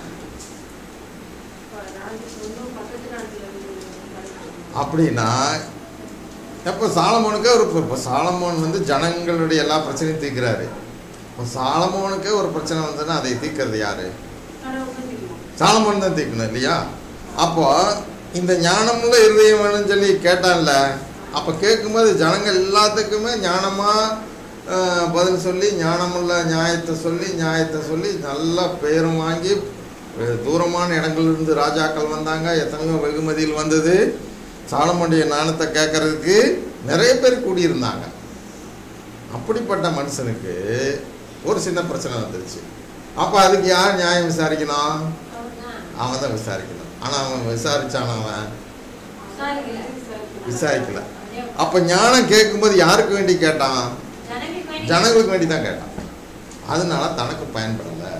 Speaker 4: இப்ப நாட்டு சொந்தம் பக்கத்து நாட்டுல இருந்து கட்டணும்.
Speaker 1: அப்படின்னா எப்போ சாலமோனுக்கே ஒரு இப்போ சாலமோன் வந்து ஜனங்களுடைய எல்லா பிரச்சனையும் தீர்க்கிறாரு இப்போ சாலமோனுக்கே ஒரு பிரச்சனை வந்ததுன்னா அதை தீர்க்கறது யாரு
Speaker 4: கடவுள் தான் தெரியும்.
Speaker 1: சாலமோன் தான் தீர்க்கணும் இல்லையா அப்போ இந்த ஞானமுள்ள இருதயம் வேணும்னு சொல்லி கேட்டான்ல அப்போ கேட்கும்போது ஜனங்கள் எல்லாத்துக்குமே ஞானமாக பதில் சொல்லி ஞானமுள்ள நியாயத்தை சொல்லி நியாயத்தை சொல்லி நல்லா பேரும் வாங்கி அஹ், தூரமான இடங்கள்லேருந்து ராஜாக்கள் வந்தாங்க எத்தனையோ வெகுமதியில் வந்தது சாலமோனுடைய ஞானத்தை கேட்கறதுக்கு நிறைய பேர் கூடியிருந்தாங்க அப்படிப்பட்ட மனுஷனுக்கு ஒரு சின்ன பிரச்சனை வந்துருச்சு அப்போ அதுக்கு யார் நியாயம் விசாரிக்கணும்
Speaker 3: அவர்தான்
Speaker 1: அவன் தான் விசாரிக்கணும் ஆனால் அவன் விசாரிச்சான் அவன்
Speaker 3: விசாரிக்கல
Speaker 1: விசாரிக்கல அப்போ ஞானம் கேட்கும்போது யாருக்கு வேண்டி கேட்டான்
Speaker 3: ஜனங்களுக்கு வேண்டி
Speaker 1: ஜனங்களுக்கு வேண்டி தான் கேட்டான் அதனால தனக்கு பயன்படலை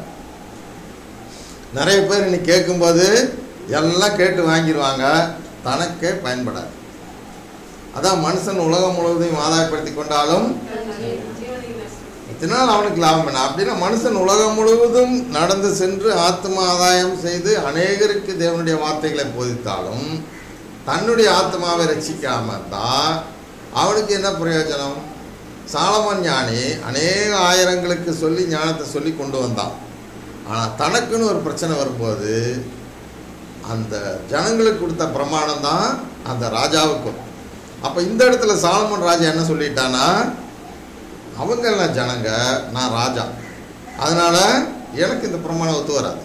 Speaker 1: நிறைய பேர் இன்னைக்கு கேட்கும்போது எல்லாம் கேட்டு வாங்கிடுவாங்க தனக்கே பயன்படாது அதான் மனுஷன் உலகம் முழுவதையும் ஆதாயப்படுத்தி கொண்டாலும்
Speaker 4: ஜீவனை நஷ்டம்.
Speaker 1: இதனால் அவனுக்கு லாபம் என்ன அப்படின்னா மனுஷன் உலகம் முழுவதும் நடந்து சென்று ஆத்ம ஆதாயம் செய்து அநேகருக்கு தேவனுடைய வார்த்தைகளை போதித்தாலும் தன்னுடைய ஆத்மாவை ரட்சிக்காம தான் அவனுக்கு என்ன பிரயோஜனம் சாலமன் ஞானி அநேக ஆயிரங்களுக்கு சொல்லி ஞானத்தை சொல்லி கொண்டு வந்தான் ஆனால் தனக்குன்னு ஒரு பிரச்சனை வரும்போது அந்த ஜனங்களுக்கு கொடுத்த பிரமாணம் தான் அந்த ராஜாவுக்கும் அப்போ இந்த இடத்துல சாலமன் ராஜா என்ன சொல்லிட்டானா அவங்க எல்லாம் ஜனங்க நான் ராஜா அதனால எனக்கு இந்த பிரமாணம் ஒத்து வராது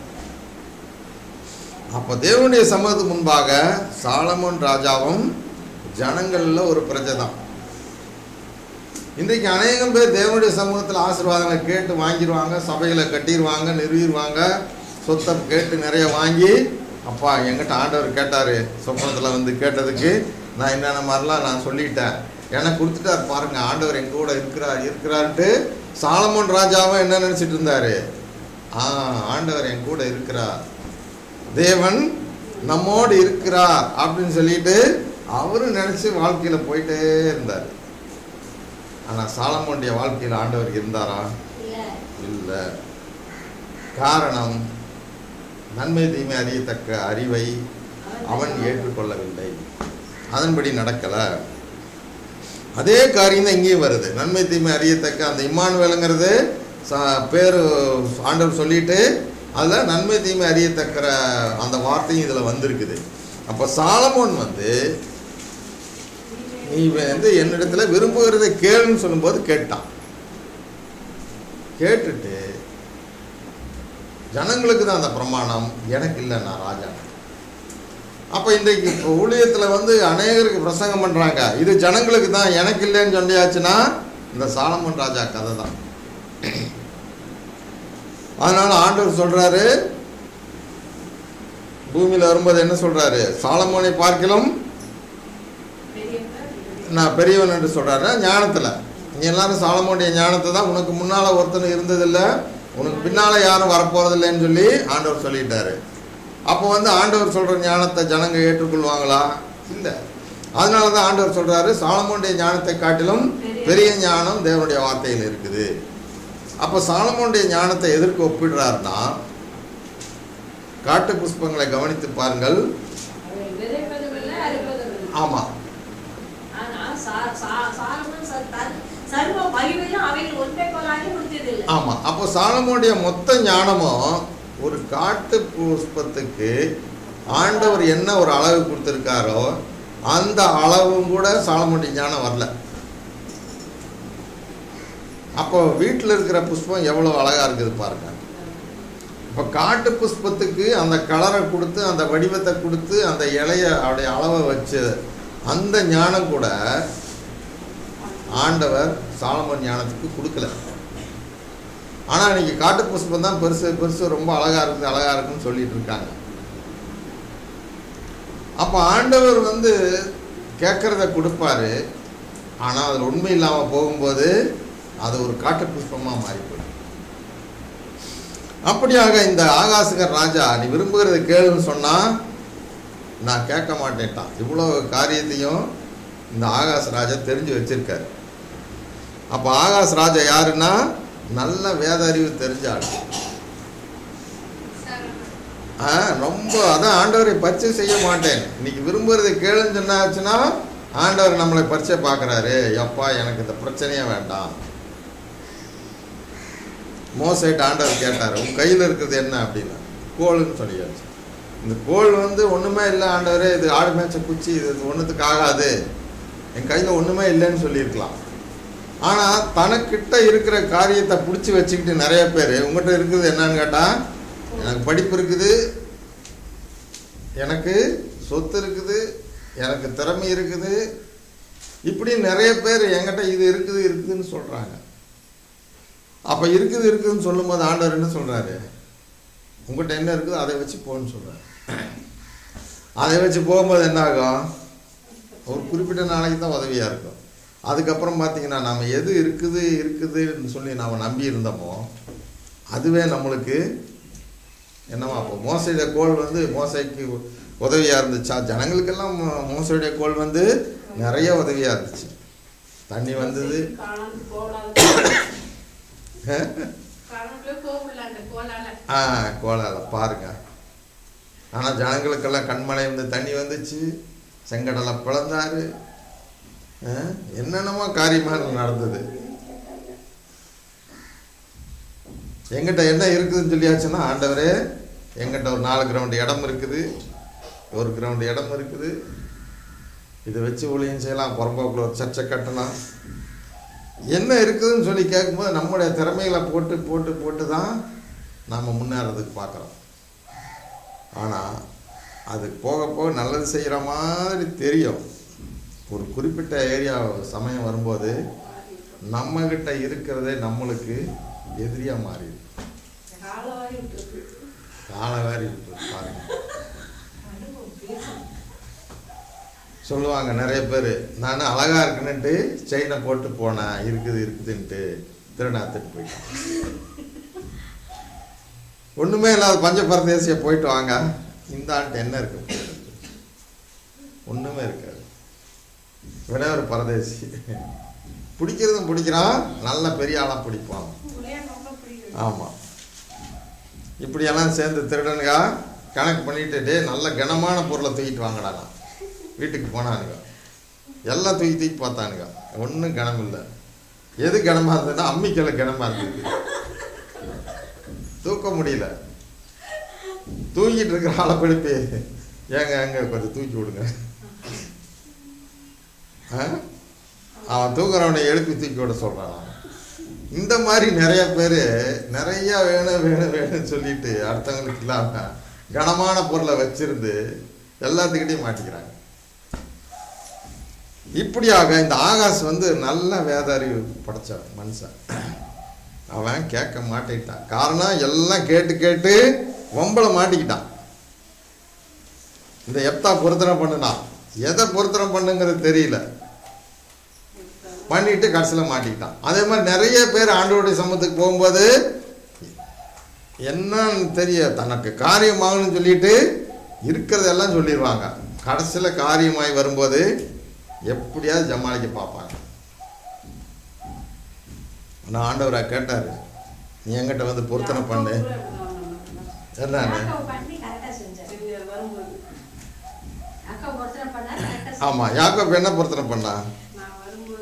Speaker 1: அப்போ தேவனுடைய சமூகத்துக்கு முன்பாக சாலமோன் ராஜாவும் ஜனங்கள்ல ஒரு பிரஜை தான் இன்றைக்கு அநேகம் பேர் தேவனுடைய சமூகத்தில் ஆசீர்வாதங்களை கேட்டு வாங்கிடுவாங்க சபைகளை கட்டிடுவாங்க நிறுவிடுவாங்க சொத்தை கேட்டு நிறைய வாங்கி அப்பா எங்கிட்ட ஆண்டவர் கேட்டார் சொப்பனத்தில் வந்து கேட்டதுக்கு நான் என்னென்ன மாதிரிலாம் நான் சொல்லிட்டேன் எனக்கு கொடுத்துட்டார் பாருங்க ஆண்டவர் எங்க கூட இருக்கிறார் இருக்கிறார்ட்டு சாலமோன் ராஜாவும் என்ன நினச்சிட்டு இருந்தாரு ஆ ஆண்டவர் என் கூட இருக்கிறார் தேவன் நம்மோடு இருக்கிறார் அப்படின்னு சொல்லிட்டு அவரும் நினச்சி வாழ்க்கையில் போயிட்டே இருந்தார் ஆனால் சாலமோனுடைய வாழ்க்கையில் ஆண்டவர் இருந்தாரா
Speaker 3: இல்ல
Speaker 1: இல்லை காரணம் நன்மை தீமை அறியத்தக்க அறிவை அவன் ஏற்றுக்கொள்ளவில்லை அதன்படி நடக்கலை அதே காரியம் தான் இங்கேயும் வருது நன்மை தீமை அறியத்தக்க அந்த இம்மானுவேலுங்கிறது ச பேர் ஆண்டவர் சொல்லிட்டு அதில் நன்மை தீமை அறியத்தக்கிற அந்த வார்த்தையும் இதில் வந்திருக்குது அப்போ சாலமோன் வந்து நீ வந்து என்னிடத்துல விரும்புகிறதை கேளுன்னு சொல்லும்போது கேட்டான் கேட்டுட்டு ஜனங்களுக்கு தான் அந்த பிரமாணம் எனக்கு இல்லை நான் ராஜா அப்போ இன்றைக்கு இப்போ ஊழியத்தில் வந்து அநேகருக்கு பிரசங்கம் பண்ணுறாங்க இது ஜனங்களுக்கு தான் எனக்கு இல்லைன்னு சொல்லியாச்சுன்னா இந்த சாலமன் ராஜா கதை தான் அதனால ஆண்டவர் சொல்றாரு பூமியில் வரும்போது என்ன சொல்றாரு சாலமோனை பார்க்கிலும்
Speaker 4: பெரியவர்
Speaker 1: நான் பெரியவன் என்று சொல்றாரு ஞானத்தில் நீ எல்லாரும் சாலமோனுடைய ஞானத்தை தான் உனக்கு முன்னால் ஒருத்தன் இருந்ததில்லை உனக்கு பின்னால் யாரும் வரப்போறதில்லைன்னு சொல்லி ஆண்டவர் சொல்லிட்டாரு அப்போ வந்து ஆண்டவர் சொல்கிற ஞானத்தை ஜனங்க ஏற்றுக்கொள்வாங்களா இல்லை அதனால தான் ஆண்டவர் சொல்கிறாரு சாலமோனுடைய ஞானத்தை காட்டிலும் பெரிய ஞானம் தேவனுடைய வார்த்தையில் இருக்குது அப்போ சாலமோனுடைய ஞானத்தை எதற்கு ஒப்பிடுறாருன்னா காட்டு புஷ்பங்களை கவனித்து பாருங்கள்
Speaker 3: அவர் விதைப்பதும் இல்லை அறுப்பதும் இல்லை
Speaker 1: ஆமாம்
Speaker 3: சா- சாலமோன் ச- தன் சர்வ மகிமையும் அவைகள் ஒன்றை போலாகி முடித்ததில்லை
Speaker 1: ஆமாம் அப்போ சாலமோனுடைய மொத்த ஞானமும் ஒரு காட்டு புஷ்பத்துக்கு ஆண்டவர் என்ன ஒரு அளவு கொடுத்துருக்காரோ அந்த அளவும் கூட சாலமோனுடைய ஞானம் வரல அப்போ வீட்டில் இருக்கிற புஷ்பம் எவ்வளோ அழகாக இருக்குது பாருங்க இப்போ காட்டு புஷ்பத்துக்கு அந்த கலரை கொடுத்து அந்த வடிவத்தை கொடுத்து அந்த இலைய அவருடைய அளவை வச்சு அந்த ஞானம் கூட ஆண்டவர் சாலமோன் ஞானத்துக்கு கொடுக்கல ஆனால் இன்னைக்கு காட்டு புஷ்பம் தான் பெருசு பெருசு ரொம்ப அழகாக இருக்குது அழகாக இருக்குன்னு சொல்லிட்டு இருக்காங்க அப்போ ஆண்டவர் வந்து கேட்குறத கொடுப்பாரு ஆனால் அதில் உண்மை இல்லாமல் போகும்போது அது ஒரு காட்டு புஷ்பமாக மாறி போயிடும் அப்படியாக இந்த ஆகாசுகர் ராஜா நீ விரும்புகிறத கேளுன்னு சொன்னால் நான் கேட்க மாட்டேன்ட்டான் இவ்வளோ காரியத்தையும் இந்த ஆகாஷ் ராஜா தெரிஞ்சு வச்சிருக்காரு அப்போ ஆகாஷ் ராஜா யாருன்னா நல்ல வேத அறிவு தெரிஞ்ச ஆள் ஆ ரொம்ப அதான் ஆண்டவரை பரிச்சை செய்ய மாட்டேன் இன்னைக்கு விரும்புறதை கேளுன்னு சொன்னாச்சுன்னா ஆண்டவர் நம்மளை பரிச்சை பார்க்குறாரு எப்பா எனக்கு இந்த பிரச்சனையே வேண்டாம் மோசைட்டு ஆண்டவர் கேட்டார் உன் கையில் இருக்கிறது என்ன அப்படின்னா கோல்னு சொல்லியாச்சு இந்த கோல் வந்து ஒன்றுமே இல்லை ஆண்டவரே இது ஆடு மேய்ச்ச குச்சி இது இது ஒன்றுத்துக்கு ஆகாது என் கையில் ஒன்றுமே இல்லைன்னு சொல்லியிருக்கலாம் ஆனால் தனக்கிட்ட இருக்கிற காரியத்தை பிடிச்சி வச்சுக்கிட்டு நிறைய பேர் உங்கள்கிட்ட இருக்குது என்னன்னு கேட்டால் எனக்கு படிப்பு இருக்குது எனக்கு சொத்து இருக்குது எனக்கு திறமை இருக்குது இப்படி நிறைய பேர் என்கிட்ட இது இருக்குது இருக்குதுன்னு சொல்கிறாங்க அப்போ இருக்குது இருக்குதுன்னு சொல்லும்போது ஆண்டவர் என்ன சொல்கிறாரு உங்கள்கிட்ட என்ன இருக்குதோ அதை வச்சு போன்னு சொல்கிறார் அதை வச்சு போகும்போது என்ன ஆகும் ஒரு குறிப்பிட்ட நாளைக்கு தான் உதவியாக இருக்கும் அதுக்கப்புறம் பார்த்தீங்கன்னா நம்ம எது இருக்குது இருக்குதுன்னு சொல்லி நாம் நம்பி இருந்தோமோ அதுவே நம்மளுக்கு என்னவா அப்போ மோசையுடைய கோல் வந்து மோசைக்கு உதவியாக இருந்துச்சா ஜனங்களுக்கெல்லாம் மோ- மோசையுடைய கோல் வந்து நிறைய உதவியாக இருந்துச்சு தண்ணி வந்தது
Speaker 4: காணாம போடாத
Speaker 2: கடவுளே போகல அந்த கோலால
Speaker 1: ஆ கோலால பாருங்க ஆனால் ஜனங்களுக்கெல்லாம் கண்மலை வந்து தண்ணி வந்துச்சு செங்கடலை பிளந்தாரு ஆ, என்னென்னமோ காரியமாக நடந்தது எங்கிட்ட என்ன இருக்குதுன்னு சொல்லியாச்சுன்னா ஆண்டவரே எங்கிட்ட ஒரு நாலு கிரவுண்ட் இடம் இருக்குது ஒரு கிரவுண்ட் இடம் இருக்குது இதை வச்சு ஊழியம் செய்யலாம் புறம்போக்கில் ஒரு சர்ச்சை கட்டலாம் என்ன இருக்குதுன்னு சொல்லி கேட்கும்போது நம்முடைய திறமைகளை போட்டு போட்டு போட்டு தான் நாம் முன்னேறதுக்கு பார்க்குறோம் ஆனால் அது போக போக நல்லது செய்கிற மாதிரி தெரியும் ஒரு குறிப்பிட்ட ஏரியா சமயம் வரும்போது நம்மக்கிட்ட இருக்கிறதே நம்மளுக்கு எதிரியாக மாறிடும்
Speaker 4: காலவாரி விட்டு
Speaker 1: காலவாரி விட்டுரும் பாருங்க சொல்லுவாங்க நிறைய பேர் நான் அழகா இருக்குன்னுட்டு செயினை போட்டு போனேன் இருக்குது இருக்குதுன்ட்டு திருநாத்துட்டு போயிட்டேன் ஒண்ணுமே இல்லாத பஞ்ச பரதேசிய போயிட்டு வாங்க இந்த ஆண்டு என்ன இருக்கு ஒண்ணுமே இருக்காது விட ஒரு பரதேசி பிடிக்கிறதும் பிடிக்கிறான் நல்ல பெரிய ஆளா பிடிப்பான் ஆமாம் இப்படியெல்லாம் சேர்ந்து திருடனுங்க கணக்கு பண்ணிட்டு டேய் நல்ல கனமான பொருளை தூக்கிட்டு வாங்கடானா வீட்டுக்கு போனானுங்க எல்லாம் தூக்கி தூக்கி பார்த்தானுங்க ஒன்றும் கனம் இல்லை எது கனமாக இருந்ததுன்னா அம்மிக்கலை கனமாக இருந்தது தூக்க முடியல தூங்கிட்டு இருக்கிற ஆளை பிடிப்பி ஏங்க எங்க கொஞ்சம் தூக்கி விடுங்க ஆ? அவன் தூக்குறவனை எழுப்பி தூக்கி விட சொல்கிறான் இந்த மாதிரி நிறைய பேர் நிறைய வேணும் வேணும் வேணும்னு சொல்லிட்டு அடுத்தவங்களுக்கு இல்லாம கனமான பொருளை வச்சிருந்து எல்லாத்துக்கிட்டையும் மாட்டிக்கிறாங்க இப்படியாக இந்த ஆகாஷ் வந்து நல்ல வேத அறிவு படைச்ச மனுஷன் அவன் கேட்க மாட்டேங்கிட்டான் காரணம் எல்லாம் கேட்டு கேட்டு வம்பளை மாட்டிக்கிட்டான் இந்த எப்தா பொருத்தனை பண்ணுனான் எதை பொருத்தனை பண்ணுங்கிறது தெரியல பண்ணிட்டு கடைசியில் மாட்டிக்கிட்டான் அதே மாதிரி நிறைய பேர் ஆண்டவருடைய சமூகத்துக்கு போகும்போது என்னன்னு தெரிய தனக்கு காரியமாகணும்னு சொல்லிட்டு இருக்கிறதெல்லாம் சொல்லிடுவாங்க கடைசியில் காரியமாய் வரும்போது எப்படியாவது ஜமாளிக்க பார்ப்பாங்க நான் ஆண்டவரை கேட்டார் நீ என்கிட்ட வந்து பொருத்தனை பண்ணு என்னன்னு
Speaker 3: அக்காவை பண்ணி கரெக்டா செஞ்சாரு
Speaker 4: வரும்போது
Speaker 3: அக்கா ஒருத்தனை பண்ணா கரெக்டா
Speaker 1: ஆமாம் யாக்கோப் என்ன பொருத்தனை பண்ணா
Speaker 4: நான் வரும்போது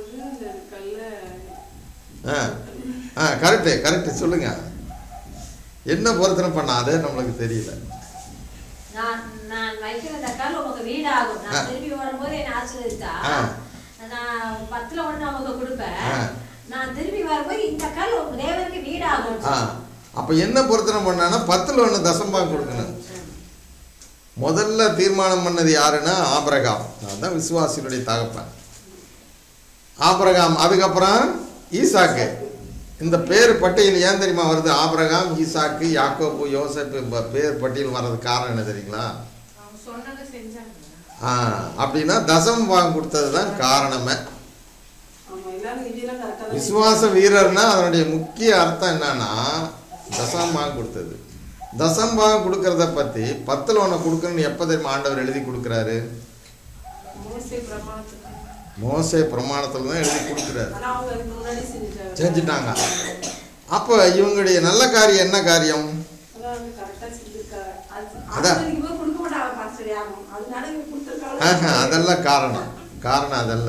Speaker 1: ஆ ஆ கரெக்டு கரெக்டு சொல்லுங்க என்ன பொருத்தனை பண்ண அதே நம்மளுக்கு தெரியல
Speaker 3: நான் நான் வைக்கிற இந்த கல் உமக்கு வீடாகும்
Speaker 1: ஆ.
Speaker 3: நான் திரும்பி வரும்போது என்னை ஆசீர்வதித்தா
Speaker 1: ஆ.
Speaker 3: நான் பத்துல ஒண்ணு அவங்க கொடுப்பேன்
Speaker 1: ஆ.
Speaker 3: நான் திரும்பி வரும்போது இந்த கல் உங்க தேவனுக்கு வீடாகும்
Speaker 1: ஆ அப்போ என்ன பொருத்தனை பண்ணான்னா பத்தில் ஒன்று தசம்பாகம் கொடுக்கணும் முதல்ல தீர்மானம் பண்ணது யாருன்னா ஆபிரகாம் அதான் விசுவாசிகளுடைய தகப்பன் ஆபிரகாம் அதுக்கப்புறம் ஈசாக்கு இந்த பேர் பட்டியல் ஏன் தெரியுமா வருது ஆபிரகாம் ஈசாக்கு யாக்கோபு யோசப்பு ப- பேர் பட்டியல் வர்றதுக்கு காரணம் என்ன தெரியுங்களா
Speaker 2: அவங்க சொன்னதை செஞ்சாங்க
Speaker 1: ஆ அப்படின்னா தசம் பாகம் கொடுத்தது தான் காரணமே
Speaker 5: ஆமா எல்லாரும் இதெல்லாம் கரெக்டா தான்
Speaker 1: விசுவாச வீரர்னா அதனுடைய முக்கிய அர்த்தம் என்னன்னா தசம்பாகம் கொடுத்தது தசம்பாகம் கொடுக்கறத பத்தி பத்துல ஒன்று கொடுக்கணும்னு எப்போ தெரியுமா ஆண்டவர் எழுதி கொடுக்குறாரு
Speaker 5: மோசே பிரமாணத்துக்கு
Speaker 1: மோசே பிரமாணத்தில் தான் எழுதி கொடுக்குறாரு
Speaker 5: ஆனா அவங்க அதுக்கு முன்னாடி செஞ்சாங்க
Speaker 1: செஞ்சுட்டாங்க அப்போ இவங்களுடைய நல்ல காரியம் என்ன காரியம்
Speaker 5: அதான் அவங்க கரெக்டா செஞ்சிருக்காங்க அது
Speaker 1: அதான்.
Speaker 5: ஆசிரியர் இவங்க கொடுக்க மாட்டாங்க பாஸ்டர் யாரும் அதனால இவங்க கொடுத்துருக்காங்க
Speaker 1: ஆஹா, அதெல்லாம் காரணம் காரணம் அதல்ல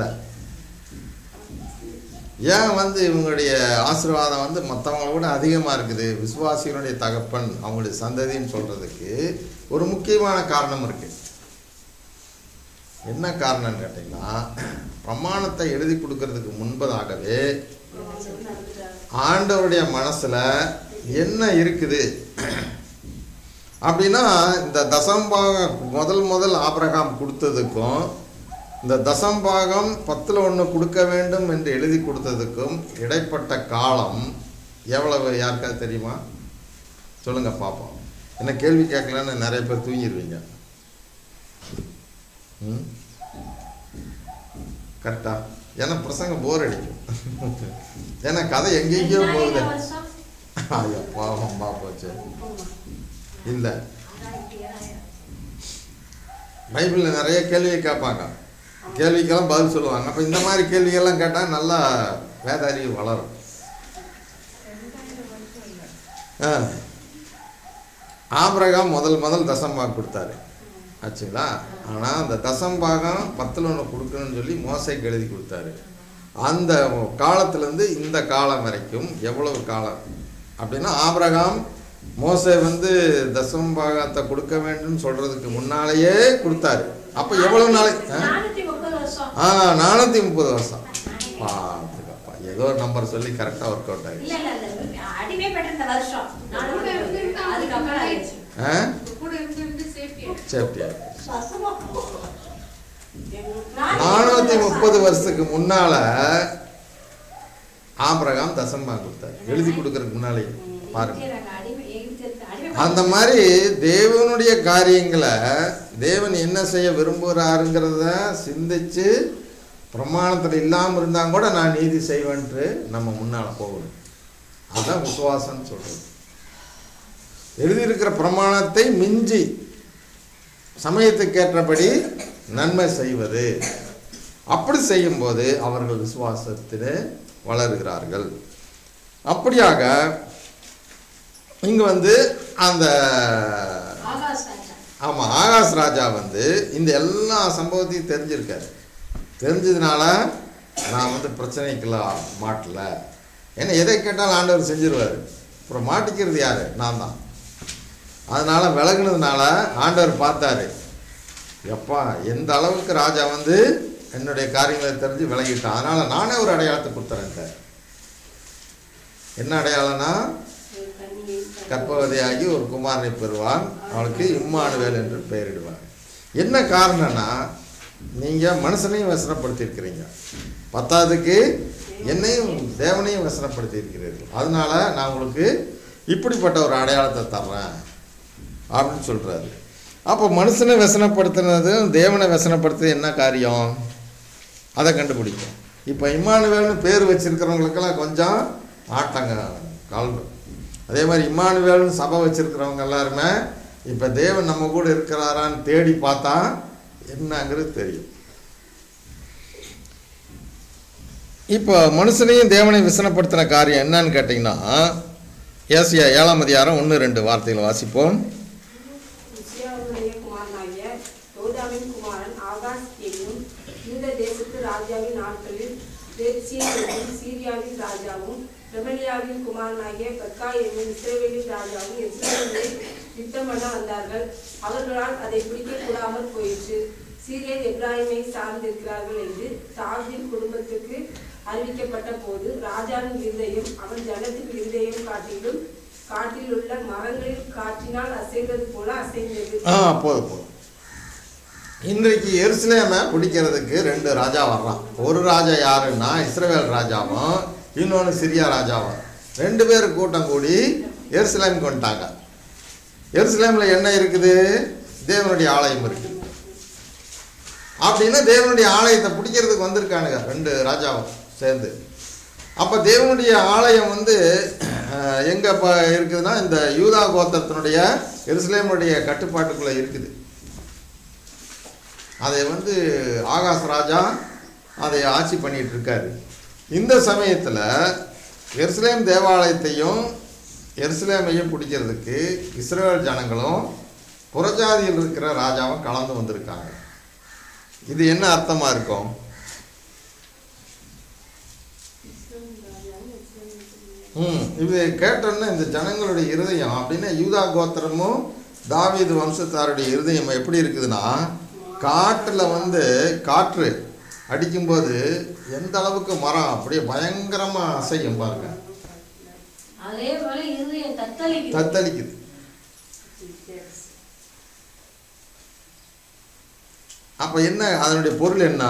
Speaker 1: ஏன் வந்து இவங்களுடைய ஆசீர்வாதம் வந்து மற்றவங்கள விட அதிகமாக இருக்குது விசுவாசிகளுடைய தகப்பன் அவங்களுடைய சந்ததின்னு சொல்கிறதுக்கு ஒரு முக்கியமான காரணம் இருக்குது என்ன காரணம்னு கேட்டிங்கன்னா பிரமாணத்தை எழுதி கொடுக்கறதுக்கு முன்பதாகவே
Speaker 5: நடந்துட்டாங்க
Speaker 1: ஆண்டவருடைய மனசில் என்ன இருக்குது அப்படின்னா இந்த தசம்பாகம் முதல் முதல் ஆபிரகாம் கொடுத்ததுக்கும் இந்த தசம்பாகம் பத்தில் ஒன்று கொடுக்க வேண்டும் என்று எழுதி கொடுத்ததுக்கும் இடைப்பட்ட காலம் எவ்வளவு யாருக்காவது தெரியுமா சொல்லுங்க பார்ப்போம் என்ன கேள்வி கேட்கலன்னு நிறைய பேர் தூங்கிடுவீங்க ம் கரெக்டா ஏன்னா பிரசங்க போர் அடிக்கும் ஏன்னா கதை எங்கெங்கேயோ போகுது
Speaker 3: ரெண்டாயிரம் வருஷம்
Speaker 1: ஐயோ பாவம் பா போச்சு இல்லை
Speaker 3: ஆறாயிரத்தி ஏழாயிரம்
Speaker 1: பைபிளில் நிறைய கேள்வி கேட்பாங்க கேள்விக்கெல்லாம் பதில் சொல்லுவாங்க அப்போ இந்த மாதிரி கேள்விகள்லாம் கேட்டால் நல்லா வேத அறிவு வளரும்
Speaker 2: ரெண்டாயிரம் வருஷம் இல்லை
Speaker 1: ஆ ஆபிரகாம் முதல் முதல் தசம்பாகம் கொடுத்தாரு ஆச்சுங்களா ஆனால் அந்த தசம்பாகம் பத்தில் ஒன்று கொடுக்கணும்னு சொல்லி மோசைக்கு எழுதி கொடுத்தாரு அந்த காலத்துலேருந்து இந்த காலம் வரைக்கும் எவ்வளவு காலம் அப்படின்னா ஆபிரகாம் மோசே வந்து தசம்பாகத்தை கொடுக்க வேண்டும் சொல்கிறதுக்கு முன்னாலேயே கொடுத்தாரு அப்போ எவ்வளவு நாளைக்கு ஆ?
Speaker 3: நானூத்தி முப்பது வருஷம்
Speaker 1: ஆ நானூற்றி முப்பது வருஷம் பார்த்துக்கப்பா ஏதோ ஒரு நம்பர் சொல்லி கரெக்டாக ஒர்க் அவுட் ஆகிடுச்சு
Speaker 3: இல்ல இல்ல இல்ல அடிமை பெற்ற இந்த வருஷம் நானூத்தி முப்பது. அதுக்கப்புறம் ஆயிடுச்சு
Speaker 1: ஆ
Speaker 2: கூட இருந்து இருந்து சேஃப்டி
Speaker 1: சேஃப்டி ஆகிடுச்சு
Speaker 5: சத்தமா
Speaker 1: நானூற்றி முப்பது வருஷத்துக்கு முன்னால ஆபிரகாம் தசம்பாகம் கொடுத்தாரு எழுதி கொடுக்கறதுக்கு முன்னாலே பாருங்க
Speaker 3: எகிப்தியர் அடிமை எகிப்தியருக்கு அடிமை
Speaker 1: அந்த மாதிரி தேவனுடைய காரியங்களை தேவன் என்ன செய்ய விரும்புகிறாருங்கிறத சிந்திச்சு பிரமாணத்தில் இல்லாமல் இருந்தால் கூட நான் நீதி செய்வேன்ட்டு நம்ம முன்னால் போகணும் அதுதான் விசுவாசம்னு சொல்கிறது எழுதியிருக்கிற பிரமாணத்தை மிஞ்சி சமயத்துக்கேற்றபடி நன்மை செய்வது அப்படி செய்யும்போது அவர்கள் விசுவாசத்திலே வளருகிறார்கள் அப்படியாக இங்கே வந்து அந்த
Speaker 3: ஆகாஷ் ராஜா
Speaker 1: ஆமாம் ஆகாஷ் ராஜா வந்து இந்த எல்லா சம்பவத்தையும் தெரிஞ்சிருக்காரு தெரிஞ்சதுனால நான் வந்து பிரச்சனைக்கெல்லாம் மாட்டல ஏன்னா எதை கேட்டாலும் ஆண்டவர் செஞ்சிருவார் அப்புறம் மாட்டிக்கிறது யார் நான் தான் அதனால் விலகுனதுனால ஆண்டவர் பார்த்தாரு எப்பா எந்த அளவுக்கு ராஜா வந்து என்னுடைய காரியங்களை தெரிஞ்சு விலகிட்டான் அதனால் நானே ஒரு அடையாளத்தை கொடுத்துறேன் என்ன அடையாளம்னா கர்ப்பவதியாகி ஒரு குமாரனை பெறுவான் அவளுக்கு இம்மானுவேல் என்று பெயரிடுவார் என்ன காரணம்னா நீங்கள் மனுஷனையும் வசனப்படுத்தியிருக்கிறீங்க பத்தாவதுக்கு என்னையும் தேவனையும் வசனப்படுத்தியிருக்கிறீர்கள் அதனால நான் உங்களுக்கு இப்படிப்பட்ட ஒரு அடையாளத்தை தர்றேன் அப்படின்னு சொல்கிறாரு அப்போ மனுஷனை வசனப்படுத்துனதும் தேவனை வசனப்படுத்துறது என்ன காரியம் அதை கண்டுபிடிக்கும் இப்போ இம்மானுவேல்னு பேர் வச்சிருக்கிறவங்களுக்கெல்லாம் கொஞ்சம் ஆட்டங்க கால் அதே மாதிரி இம்மானுவேல்னு சபை வச்சிருக்கிறவங்க எல்லாருமே இப்போ தேவன் நம்ம கூட இருக்கிறாரான்னு தேடி பார்த்தா என்னங்கிறது தெரியும் இப்போ மனுஷனையும் தேவனை விசனப்படுத்தின காரியம் என்னன்னு கேட்டிங்கன்னா ஏசியா ஏழாம் அதிகாரம் ஒன்று ரெண்டு வார்த்தைகளை வாசிப்போம்
Speaker 5: உசியாவுடைய குமாரனாகிய யோதாவின் குமாரன் ஆகாஷ் என்னும் இந்த தேசத்து ராஜாவின் நாட்களில் வேறு எத்சியேல் என்னும் சீரியாவின் ராஜாவும் ரெமலியாவின் குமாரனாகிய பெக்கா என்னும் இஸ்ரவேலின் ராஜாவும் எஸ்ரேலை யுத்தம் பண்ண வந்தார்கள் அவர்களால் அதை பிடிக்க கூடாமல் போயிற்று சீரியர் எப்ராஹிமை சார்ந்திருக்கிறார்கள் என்று தாவிதின் குடும்பத்துக்கு அறிவிக்கப்பட்ட போது ராஜாவின் இருதயம் அவன் ஜனத்தின் இருதயம் காட்டிலும் காட்டில் உள்ள மரங்களில் காற்றினால் அசைவது போல அசைந்தது
Speaker 1: ஆ போதும் போதும் இன்றைக்கு எருசலேமை பிடிக்கிறதுக்கு ரெண்டு ராஜா வர்றான் ஒரு ராஜா யாருன்னா இஸ்ரவேல் ராஜாவும் இன்னொன்று சிரியா ராஜாவும் ரெண்டு பேர் கூட்டம் கூடி எருசலேம் கொண்டுட்டாங்க எருசலேமில் என்ன இருக்குது தேவனுடைய ஆலயம் இருக்குது அப்படின்னா தேவனுடைய ஆலயத்தை பிடிக்கிறதுக்கு வந்திருக்கானுங்க ரெண்டு ராஜாவும் சேர்ந்து அப்போ தேவனுடைய ஆலயம் வந்து அஹ், எங்க இப்போ இருக்குதுன்னா இந்த யூதா கோத்திரத்தினுடைய எருசலேமுடைய கட்டுப்பாட்டுக்குள்ளே இருக்குது அதை வந்து ஆகாஷ் ராஜா அதை ஆட்சி பண்ணிட்டு இருக்காரு இந்த சமயத்தில் எருசலேம் தேவாலயத்தையும் எருசலேமையும் பிடிக்கிறதுக்கு இஸ்ரேல் ஜனங்களும் புறஜாதியில் இருக்கிற ராஜாவும் கலந்து வந்திருக்காங்க இது என்ன அர்த்தமாக இருக்கும் ம் இது கேட்டோன்னே இந்த ஜனங்களுடைய இருதயம் அப்படின்னா யூதா கோத்திரமும் தாவீது வம்சத்தாருடைய இருதயம் எப்படி இருக்குதுன்னா காட்டில் வந்து காற்று அடிக்கும்போது எந்த அளவுக்கு மரம் அப்படியே பயங்கரமாக அசையும் பாருங்க
Speaker 3: அதே போல இருதயம் தத்தளிக்குது
Speaker 1: தத்தளிக்குது அப்போ என்ன அதனுடைய பொருள் என்ன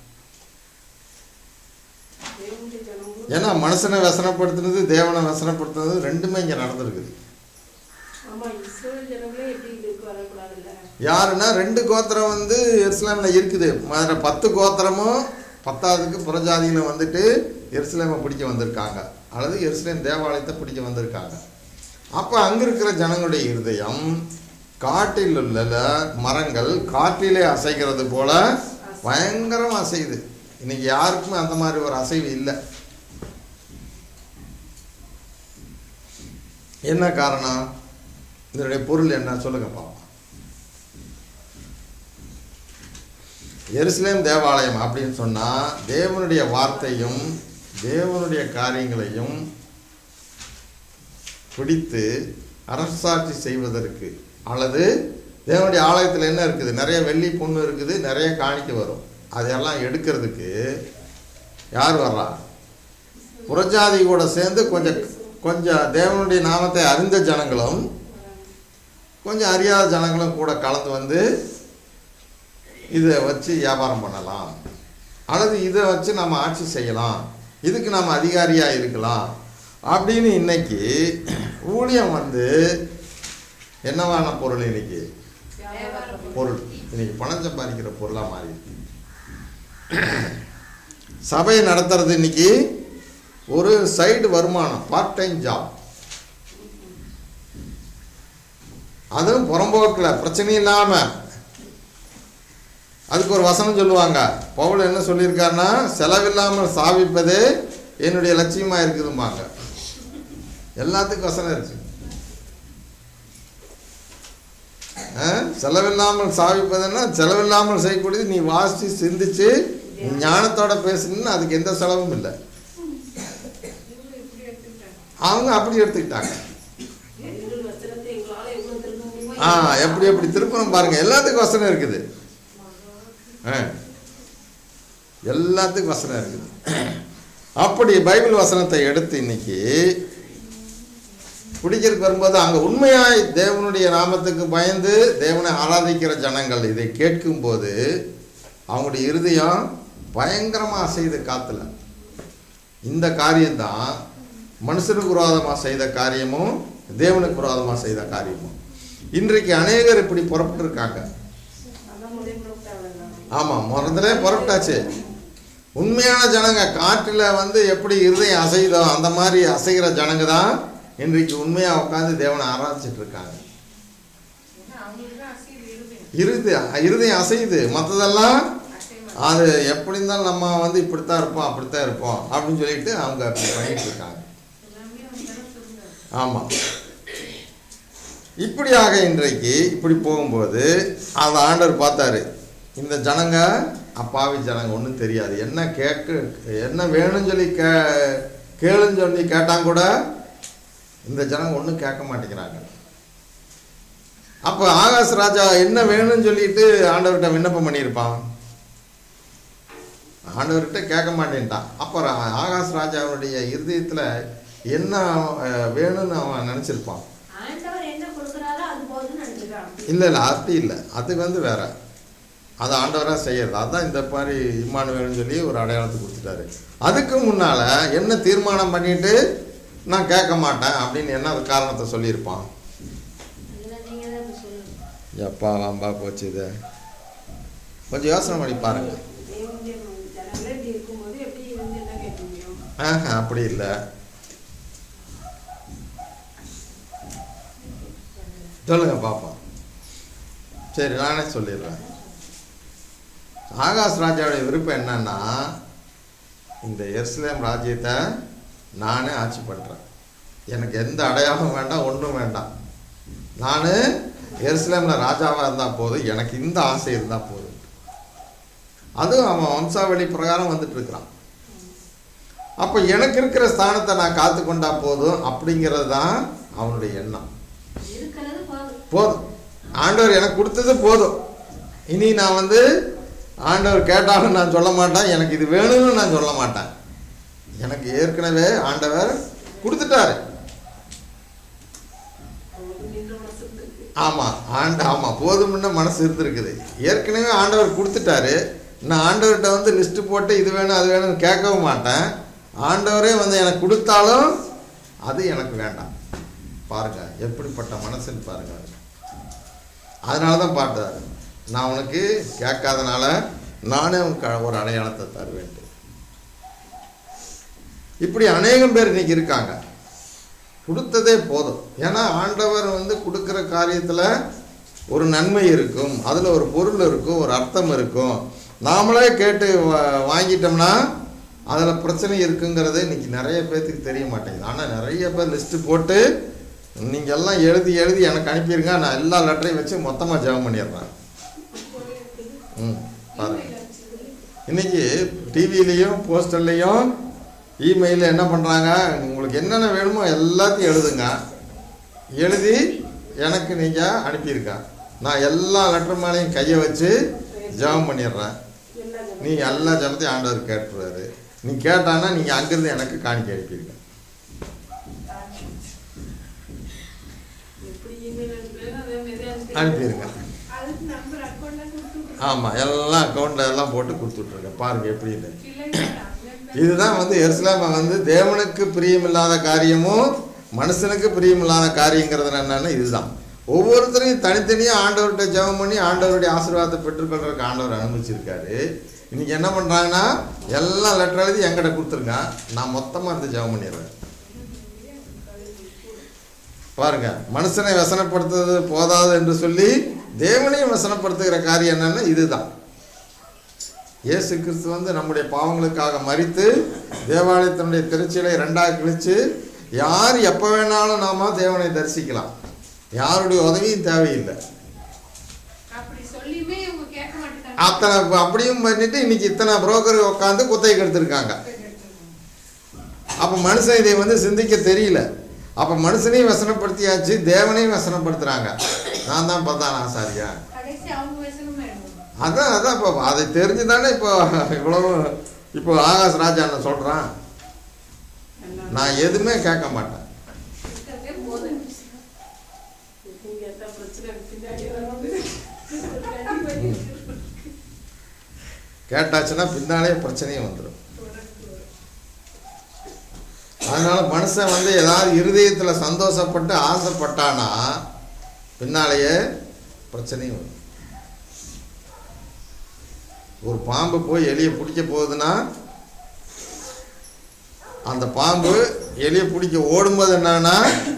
Speaker 5: தேவனுடைய ஜனமும்
Speaker 1: ஏன்னா மனுஷனை வசனப்படுத்துனது தேவனை வசனப்படுத்துனது ரெண்டுமே இங்கே நடந்திருக்குது
Speaker 5: ஆமா இஸ்ரேல் ஜனங்களே எப்படி இதுக்கு வரக்கூடாதுல்ல
Speaker 1: யாருன்னா ரெண்டு கோத்திரம் வந்து எருசலேமில் இருக்குது அதில் பத்து கோத்திரமும் பத்தாவதுக்கு புறஜாதியில் வந்துட்டு எருசலேமை பிடிக்க வந்திருக்காங்க அல்லது எருசலேம் தேவாலயத்தை பிடிக்க வந்திருக்காங்க அப்போ அங்கே இருக்கிற ஜனங்களுடைய இருதயம் காட்டில் உள்ள மரங்கள் காற்றிலே அசைகிறது போல பயங்கரம் அசையுது இன்னைக்கு யாருக்குமே அந்த மாதிரி ஒரு அசைவு இல்லை என்ன காரணம் இதனுடைய பொருள் என்ன சொல்லுங்க பாப்போம் எருசலேம் தேவாலயம் அப்படின்னு சொன்னால் தேவனுடைய வார்த்தையும் தேவனுடைய காரியங்களையும் பிடித்து அரசாட்சி செய்வதற்கு அல்லது தேவனுடைய ஆலயத்தில் என்ன இருக்குது நிறைய வெள்ளி பொண்ணு இருக்குது நிறைய காணிக்க வரும் அதையெல்லாம் எடுக்கிறதுக்கு யார் வர்றா புறஜாதி கூட சேர்ந்து கொஞ்சம் கொஞ்சம் தேவனுடைய நாமத்தை அறிந்த ஜனங்களும் கொஞ்சம் அறியாத ஜனங்களும் கூட கலந்து வந்து இதை வச்சு வியாபாரம் பண்ணலாம் அல்லது இதை வச்சு நம்ம ஆட்சி செய்யலாம் இதுக்கு நம்ம அதிகாரியாக இருக்கலாம் அப்படின்னு இன்னைக்கு ஊழியம் வந்து என்னவான பொருள் இன்னைக்கு பொருள் இன்னைக்கு பணம் சம்பாதிக்கிற பொருளாக மாறி இருக்கு சபையை நடத்துறது இன்னைக்கு ஒரு சைடு வருமானம் பார்ட் டைம் ஜாப் அதுவும் புறம்போக்கில் பிரச்சனை இல்லாமல் அதுக்கு ஒரு வசனம் சொல்லுவாங்க பவுல் என்ன சொல்லியிருக்காருன்னா செலவில்லாமல் சாவிப்பதே என்னுடைய லட்சியமாக இருக்குதும்பாங்க எல்லாத்துக்கும் வசனம் இருக்கு ஆ? செலவில்லாமல் சாவிப்பதுன்னா செலவில்லாமல் செய்யக்கூடியது நீ வாசித்து சிந்திச்சு நீ ஞானத்தோட பேசணும்னு அதுக்கு எந்த செலவும் இல்லை அவங்க அப்படி எடுத்துக்கிட்டாங்க
Speaker 5: எங்கள் வசனத்தை எங்களால எவ்வளவு திரும்ப முடியுமோ
Speaker 1: ஆ எப்படி எப்படி திருப்பணும் பாருங்க எல்லாத்துக்கும் வசனம் இருக்குது ஆ. எல்லாத்துக்கும் வசனம் இருக்குது அப்படி பைபிள் வசனத்தை எடுத்து இன்னைக்கு பிடிக்கிறதுக்கு வரும்போது அங்கே உண்மையாய் தேவனுடைய நாமத்துக்கு பயந்து தேவனை ஆராதிக்கிற ஜனங்கள் இதை கேட்கும்போது அவங்களுடைய இருதயம் பயங்கரமாக அசையுது காத்துல இந்த காரியம்தான் மனுஷனுக்கு விரோதமாக செய்த காரியமும் தேவனுக்கு விரோதமாக செய்த காரியமும் இன்றைக்கு அநேகர் இப்படி புறப்பட்டிருக்காங்க
Speaker 5: அதான் முதல் புறப்பட்டாங்க
Speaker 1: ஆமாம் முதல்ல புறப்பட்டாச்சு உண்மையான ஜனங்க காட்டில் வந்து எப்படி இருதயம் அசையுதோ அந்த மாதிரி அசைகிற ஜனங்க தான் இன்றைக்கு உண்மையாக உட்காந்து தேவனை ஆராய்ச்சிட்டு இருக்காங்க
Speaker 2: அவங்களுக்கு தான் அசைவு இருதயம்
Speaker 1: இருது இருதயம் அசையுது மற்றதெல்லாம்
Speaker 2: அசைவு
Speaker 1: அது எப்படி இருந்தாலும் நம்ம வந்து இப்படித்தான் இருப்போம் அப்படித்தான் இருப்போம் அப்படின்னு சொல்லிட்டு அவங்க அப்படி பண்ணிட்டு இருக்காங்க
Speaker 2: எல்லாமே அவங்க சொல்லுங்க
Speaker 1: ஆமாம் இப்படியாக இன்றைக்கு இப்படி போகும்போது அந்த ஆண்டவர் பார்த்தாரு இந்த ஜனங்க அப்பாவி ஜனங்க ஒன்றும் தெரியாது என்ன கேட்க என்ன வேணும்னு சொல்லி கே கேளுன்னு சொல்லி கேட்டாங்க கூட இந்த ஜனங்க ஒன்றும் கேட்க மாட்டேங்கிறாங்க அப்போ ஆகாஷ் ராஜா என்ன வேணும்னு சொல்லிட்டு ஆண்டவர்கிட்ட விண்ணப்பம் பண்ணியிருப்பான் ஆண்டவர்கிட்ட கேட்க மாட்டேன்ட்டான் அப்புறம் ஆகாஷ் ராஜாவுடைய இருதயத்தில் என்ன அஹ், வேணும்னு அவன் நினச்சிருப்பான்
Speaker 3: ஆண்டவர் என்ன கொடுக்குறாரோ அது போதும்னு நினைச்சிருக்கான்
Speaker 1: இல்லை இல்லை அப்படி இல்லை அது வந்து வேற அது ஆண்டவராக செய்யறது அதான் இந்த மாதிரி இம்மானுவேல்னு சொல்லி ஒரு அடையாளத்தை கொடுத்துட்டாரு அதுக்கு முன்னால் என்ன தீர்மானம் பண்ணிட்டு நான் கேட்க மாட்டேன் அப்படின்னு என்ன காரணத்தை சொல்லியிருப்பான்
Speaker 3: இதெல்லாம் நீங்க தான் இப்ப சொல்லுங்க
Speaker 1: எப்பா வம்பா போச்சு இது கொஞ்சம் யோசனை பண்ணி பாருங்க
Speaker 5: தேவனுடைய ஜனங்களே இப்படி இருக்கும்போது எப்படி வந்து என்ன கேட்க முடியும்
Speaker 1: ஆஹா அப்படி இல்லை சொல்லுங்க பாப்போம் சரி நானே சொல்லிடுறேன் ஆகாஷ் ராஜாவுடைய விருப்பம் என்னன்னா இந்த எருசலேம் ராஜ்யத்தை நானே ஆட்சி பண்ணுறேன் எனக்கு எந்த அடையாளம் வேண்டாம் ஒன்றும் வேண்டாம் நான் எருசலேமில் ராஜாவாக இருந்தால் போதும் எனக்கு இந்த ஆசை இருந்தால் போதும் அதுவும் அவன் வம்சாவளி பிரகாரம் வந்துட்டு இருக்கிறான் அப்போ எனக்கு இருக்கிற ஸ்தானத்தை நான் காத்து கொண்டா போதும் அப்படிங்கிறது தான் அவனுடைய எண்ணம்
Speaker 3: இருக்கிறது போதும்
Speaker 1: போதும் ஆண்டவர் எனக்கு கொடுத்தது போதும் இனி நான் வந்து ஆண்டவர் கேட்டாலும் நான் சொல்ல மாட்டேன் எனக்கு இது வேணும்னு நான் சொல்ல மாட்டேன் எனக்கு ஏற்கனவே ஆண்டவர் கொடுத்துட்டாரு
Speaker 5: நின்ற மனசு இருக்கு
Speaker 1: ஆமாம் ஆண்ட ஆமாம் போதும்னு மனசு இருந்திருக்குது ஏற்கனவே ஆண்டவர் கொடுத்துட்டாரு நான் ஆண்டவர்கிட்ட வந்து லிஸ்ட்டு போட்டு இது வேணும் அது வேணும்னு கேட்கவும் மாட்டேன் ஆண்டவரே வந்து எனக்கு கொடுத்தாலும் அது எனக்கு வேண்டாம் பாருங்க எப்படிப்பட்ட மனசுன்னு பாருங்க அதனால தான் பாட்டாரு நான் உனக்கு கேட்காதனால நானே உனக்கு ஒரு அடையாளத்தை தருவேன்ட்டு இப்படி அநேகம் பேர் இன்னைக்கு இருக்காங்க கொடுத்ததே போதும் ஏன்னா ஆண்டவர் வந்து கொடுக்குற காரியத்தில் ஒரு நன்மை இருக்கும் அதில் ஒரு பொருள் இருக்கும் ஒரு அர்த்தம் இருக்கும் நாமளே கேட்டு வா- வாங்கிட்டோம்னா அதில் பிரச்சனை இருக்குங்கிறது இன்னைக்கு நிறைய பேர்த்துக்கு தெரிய மாட்டேங்குது ஆனால் நிறைய பேர் லிஸ்ட்டு போட்டு நீங்கள் எல்லாம் எழுதி எழுதி எனக்கு அனுப்பிடுங்க நான் எல்லா லெட்டரையும் வச்சு மொத்தமாக ஜெபம் பண்ணிடுறேன் ம் பாருங்க இன்னைக்கு டிவிலையும் போஸ்டர்லேயும் இமெயிலில் என்ன பண்ணுறாங்க உங்களுக்கு என்னென்ன வேணுமோ எல்லாத்தையும் எழுதுங்க எழுதி எனக்கு நீங்கள் அனுப்பியிருக்க நான் எல்லா லெட்டர் மேலேயும் கையை வச்சு ஜெபம் பண்ணிடுறேன்
Speaker 5: எல்லா ஜனங்களும்
Speaker 1: நீ எல்லா ஜபத்தையும் ஆண்டவர் கேட்டுருவாரு நீ கேட்டானா நீங்கள் அங்கேருந்து எனக்கு காணிக்க அனுப்பியிருக்க
Speaker 5: எப்படி இமெயில் அனுப்புறேன்னு அதே மாதிரி அனுப்பி
Speaker 1: அனுப்பிடுங்க
Speaker 2: அதுக்கு நம்பர் அக்கௌண்ட்ல கொடுத்து
Speaker 1: ஆமாம் எல்லாம் அக்கௌண்ட்டில் எல்லாம் போட்டு கொடுத்துட்ருங்க பாருங்கள் எப்படின்னு
Speaker 2: இல்லைன்னா
Speaker 1: இதுதான் வந்து எருசலேமை வந்து தேவனுக்கு பிரியமில்லாத காரியமும் மனுஷனுக்கு பிரியமில்லாத காரியங்கிறது என்னன்னா இதுதான் ஒவ்வொருத்தரையும் தனித்தனியாக ஆண்டவர்கிட்ட ஜெபம் பண்ணி ஆண்டவருடைய ஆசீர்வாதத்தை பெற்றுக்கொள்றதுக்கு ஆண்டவர் அனுமதிச்சிருக்காரு இன்னைக்கு என்ன பண்ணுறாங்கன்னா எல்லா லெட்டர் எழுதி என்கிட்ட கொடுத்துருங்க நான் மொத்தமாக இருந்து ஜெபம் பண்ணிடுறேன் பாருங்க மனுஷனை வசனப்படுத்துறது போதாது என்று சொல்லி தேவனையும் வசனப்படுத்துகிற காரியம் என்னன்னா இதுதான் இயேசு கிறிஸ்து வந்து நம்முடைய பாவங்களுக்காக மறித்து தேவாலயத்தினுடைய திருச்சியிலை ரெண்டாக கிழிச்சு யார் எப்போ வேணாலும் நாம தேவனை தரிசிக்கலாம் யாருடைய உதவியும் தேவையில்லை
Speaker 2: அப்படி சொல்லியுமே இவங்க கேட்க மாட்டேங்கிறாங்க
Speaker 1: அத்தனை அப்படியும் பண்ணிட்டு இன்னைக்கு இத்தனை புரோக்கர் உட்காந்து குத்தகை எடுத்திருக்காங்க அப்போ மனுஷன் இதை வந்து சிந்திக்க தெரியல அப்போ மனுஷனையும் வசனப்படுத்தியாச்சு தேவனையும் வசனப்படுத்துறாங்க நான் தான் பிரதான ஆசாரியா
Speaker 2: கடைசி அவங்க வசனமா எடுக்கணும்
Speaker 1: அதான் அதான் இப்போ அதை தெரிஞ்சு தானே இப்போ இவ்வளவு இப்போ ஆகாஷ் ராஜா என்ன சொல்கிறான்
Speaker 5: எல்லாம்
Speaker 1: நான் எதுவுமே கேட்க மாட்டேன்
Speaker 2: இருக்கிறதே போதும்
Speaker 5: நீங்க எந்த பிரச்சனை பின்னாடி வரும்போது
Speaker 1: கேட்டாச்சுன்னா பின்னாலே பிரச்சனையும் வந்துடும் அதனால மனுஷன் வந்து ஏதாவது இருதயத்தில் சந்தோஷப்பட்டு ஆசைப்பட்டானா பின்னாலேயே பிரச்சனையும் வரும் ஒரு பாம்பு போய் எலியை பிடிக்க போகுதுன்னா அந்த பாம்பு எலியை பிடிக்க ஓடும்போது என்னன்னா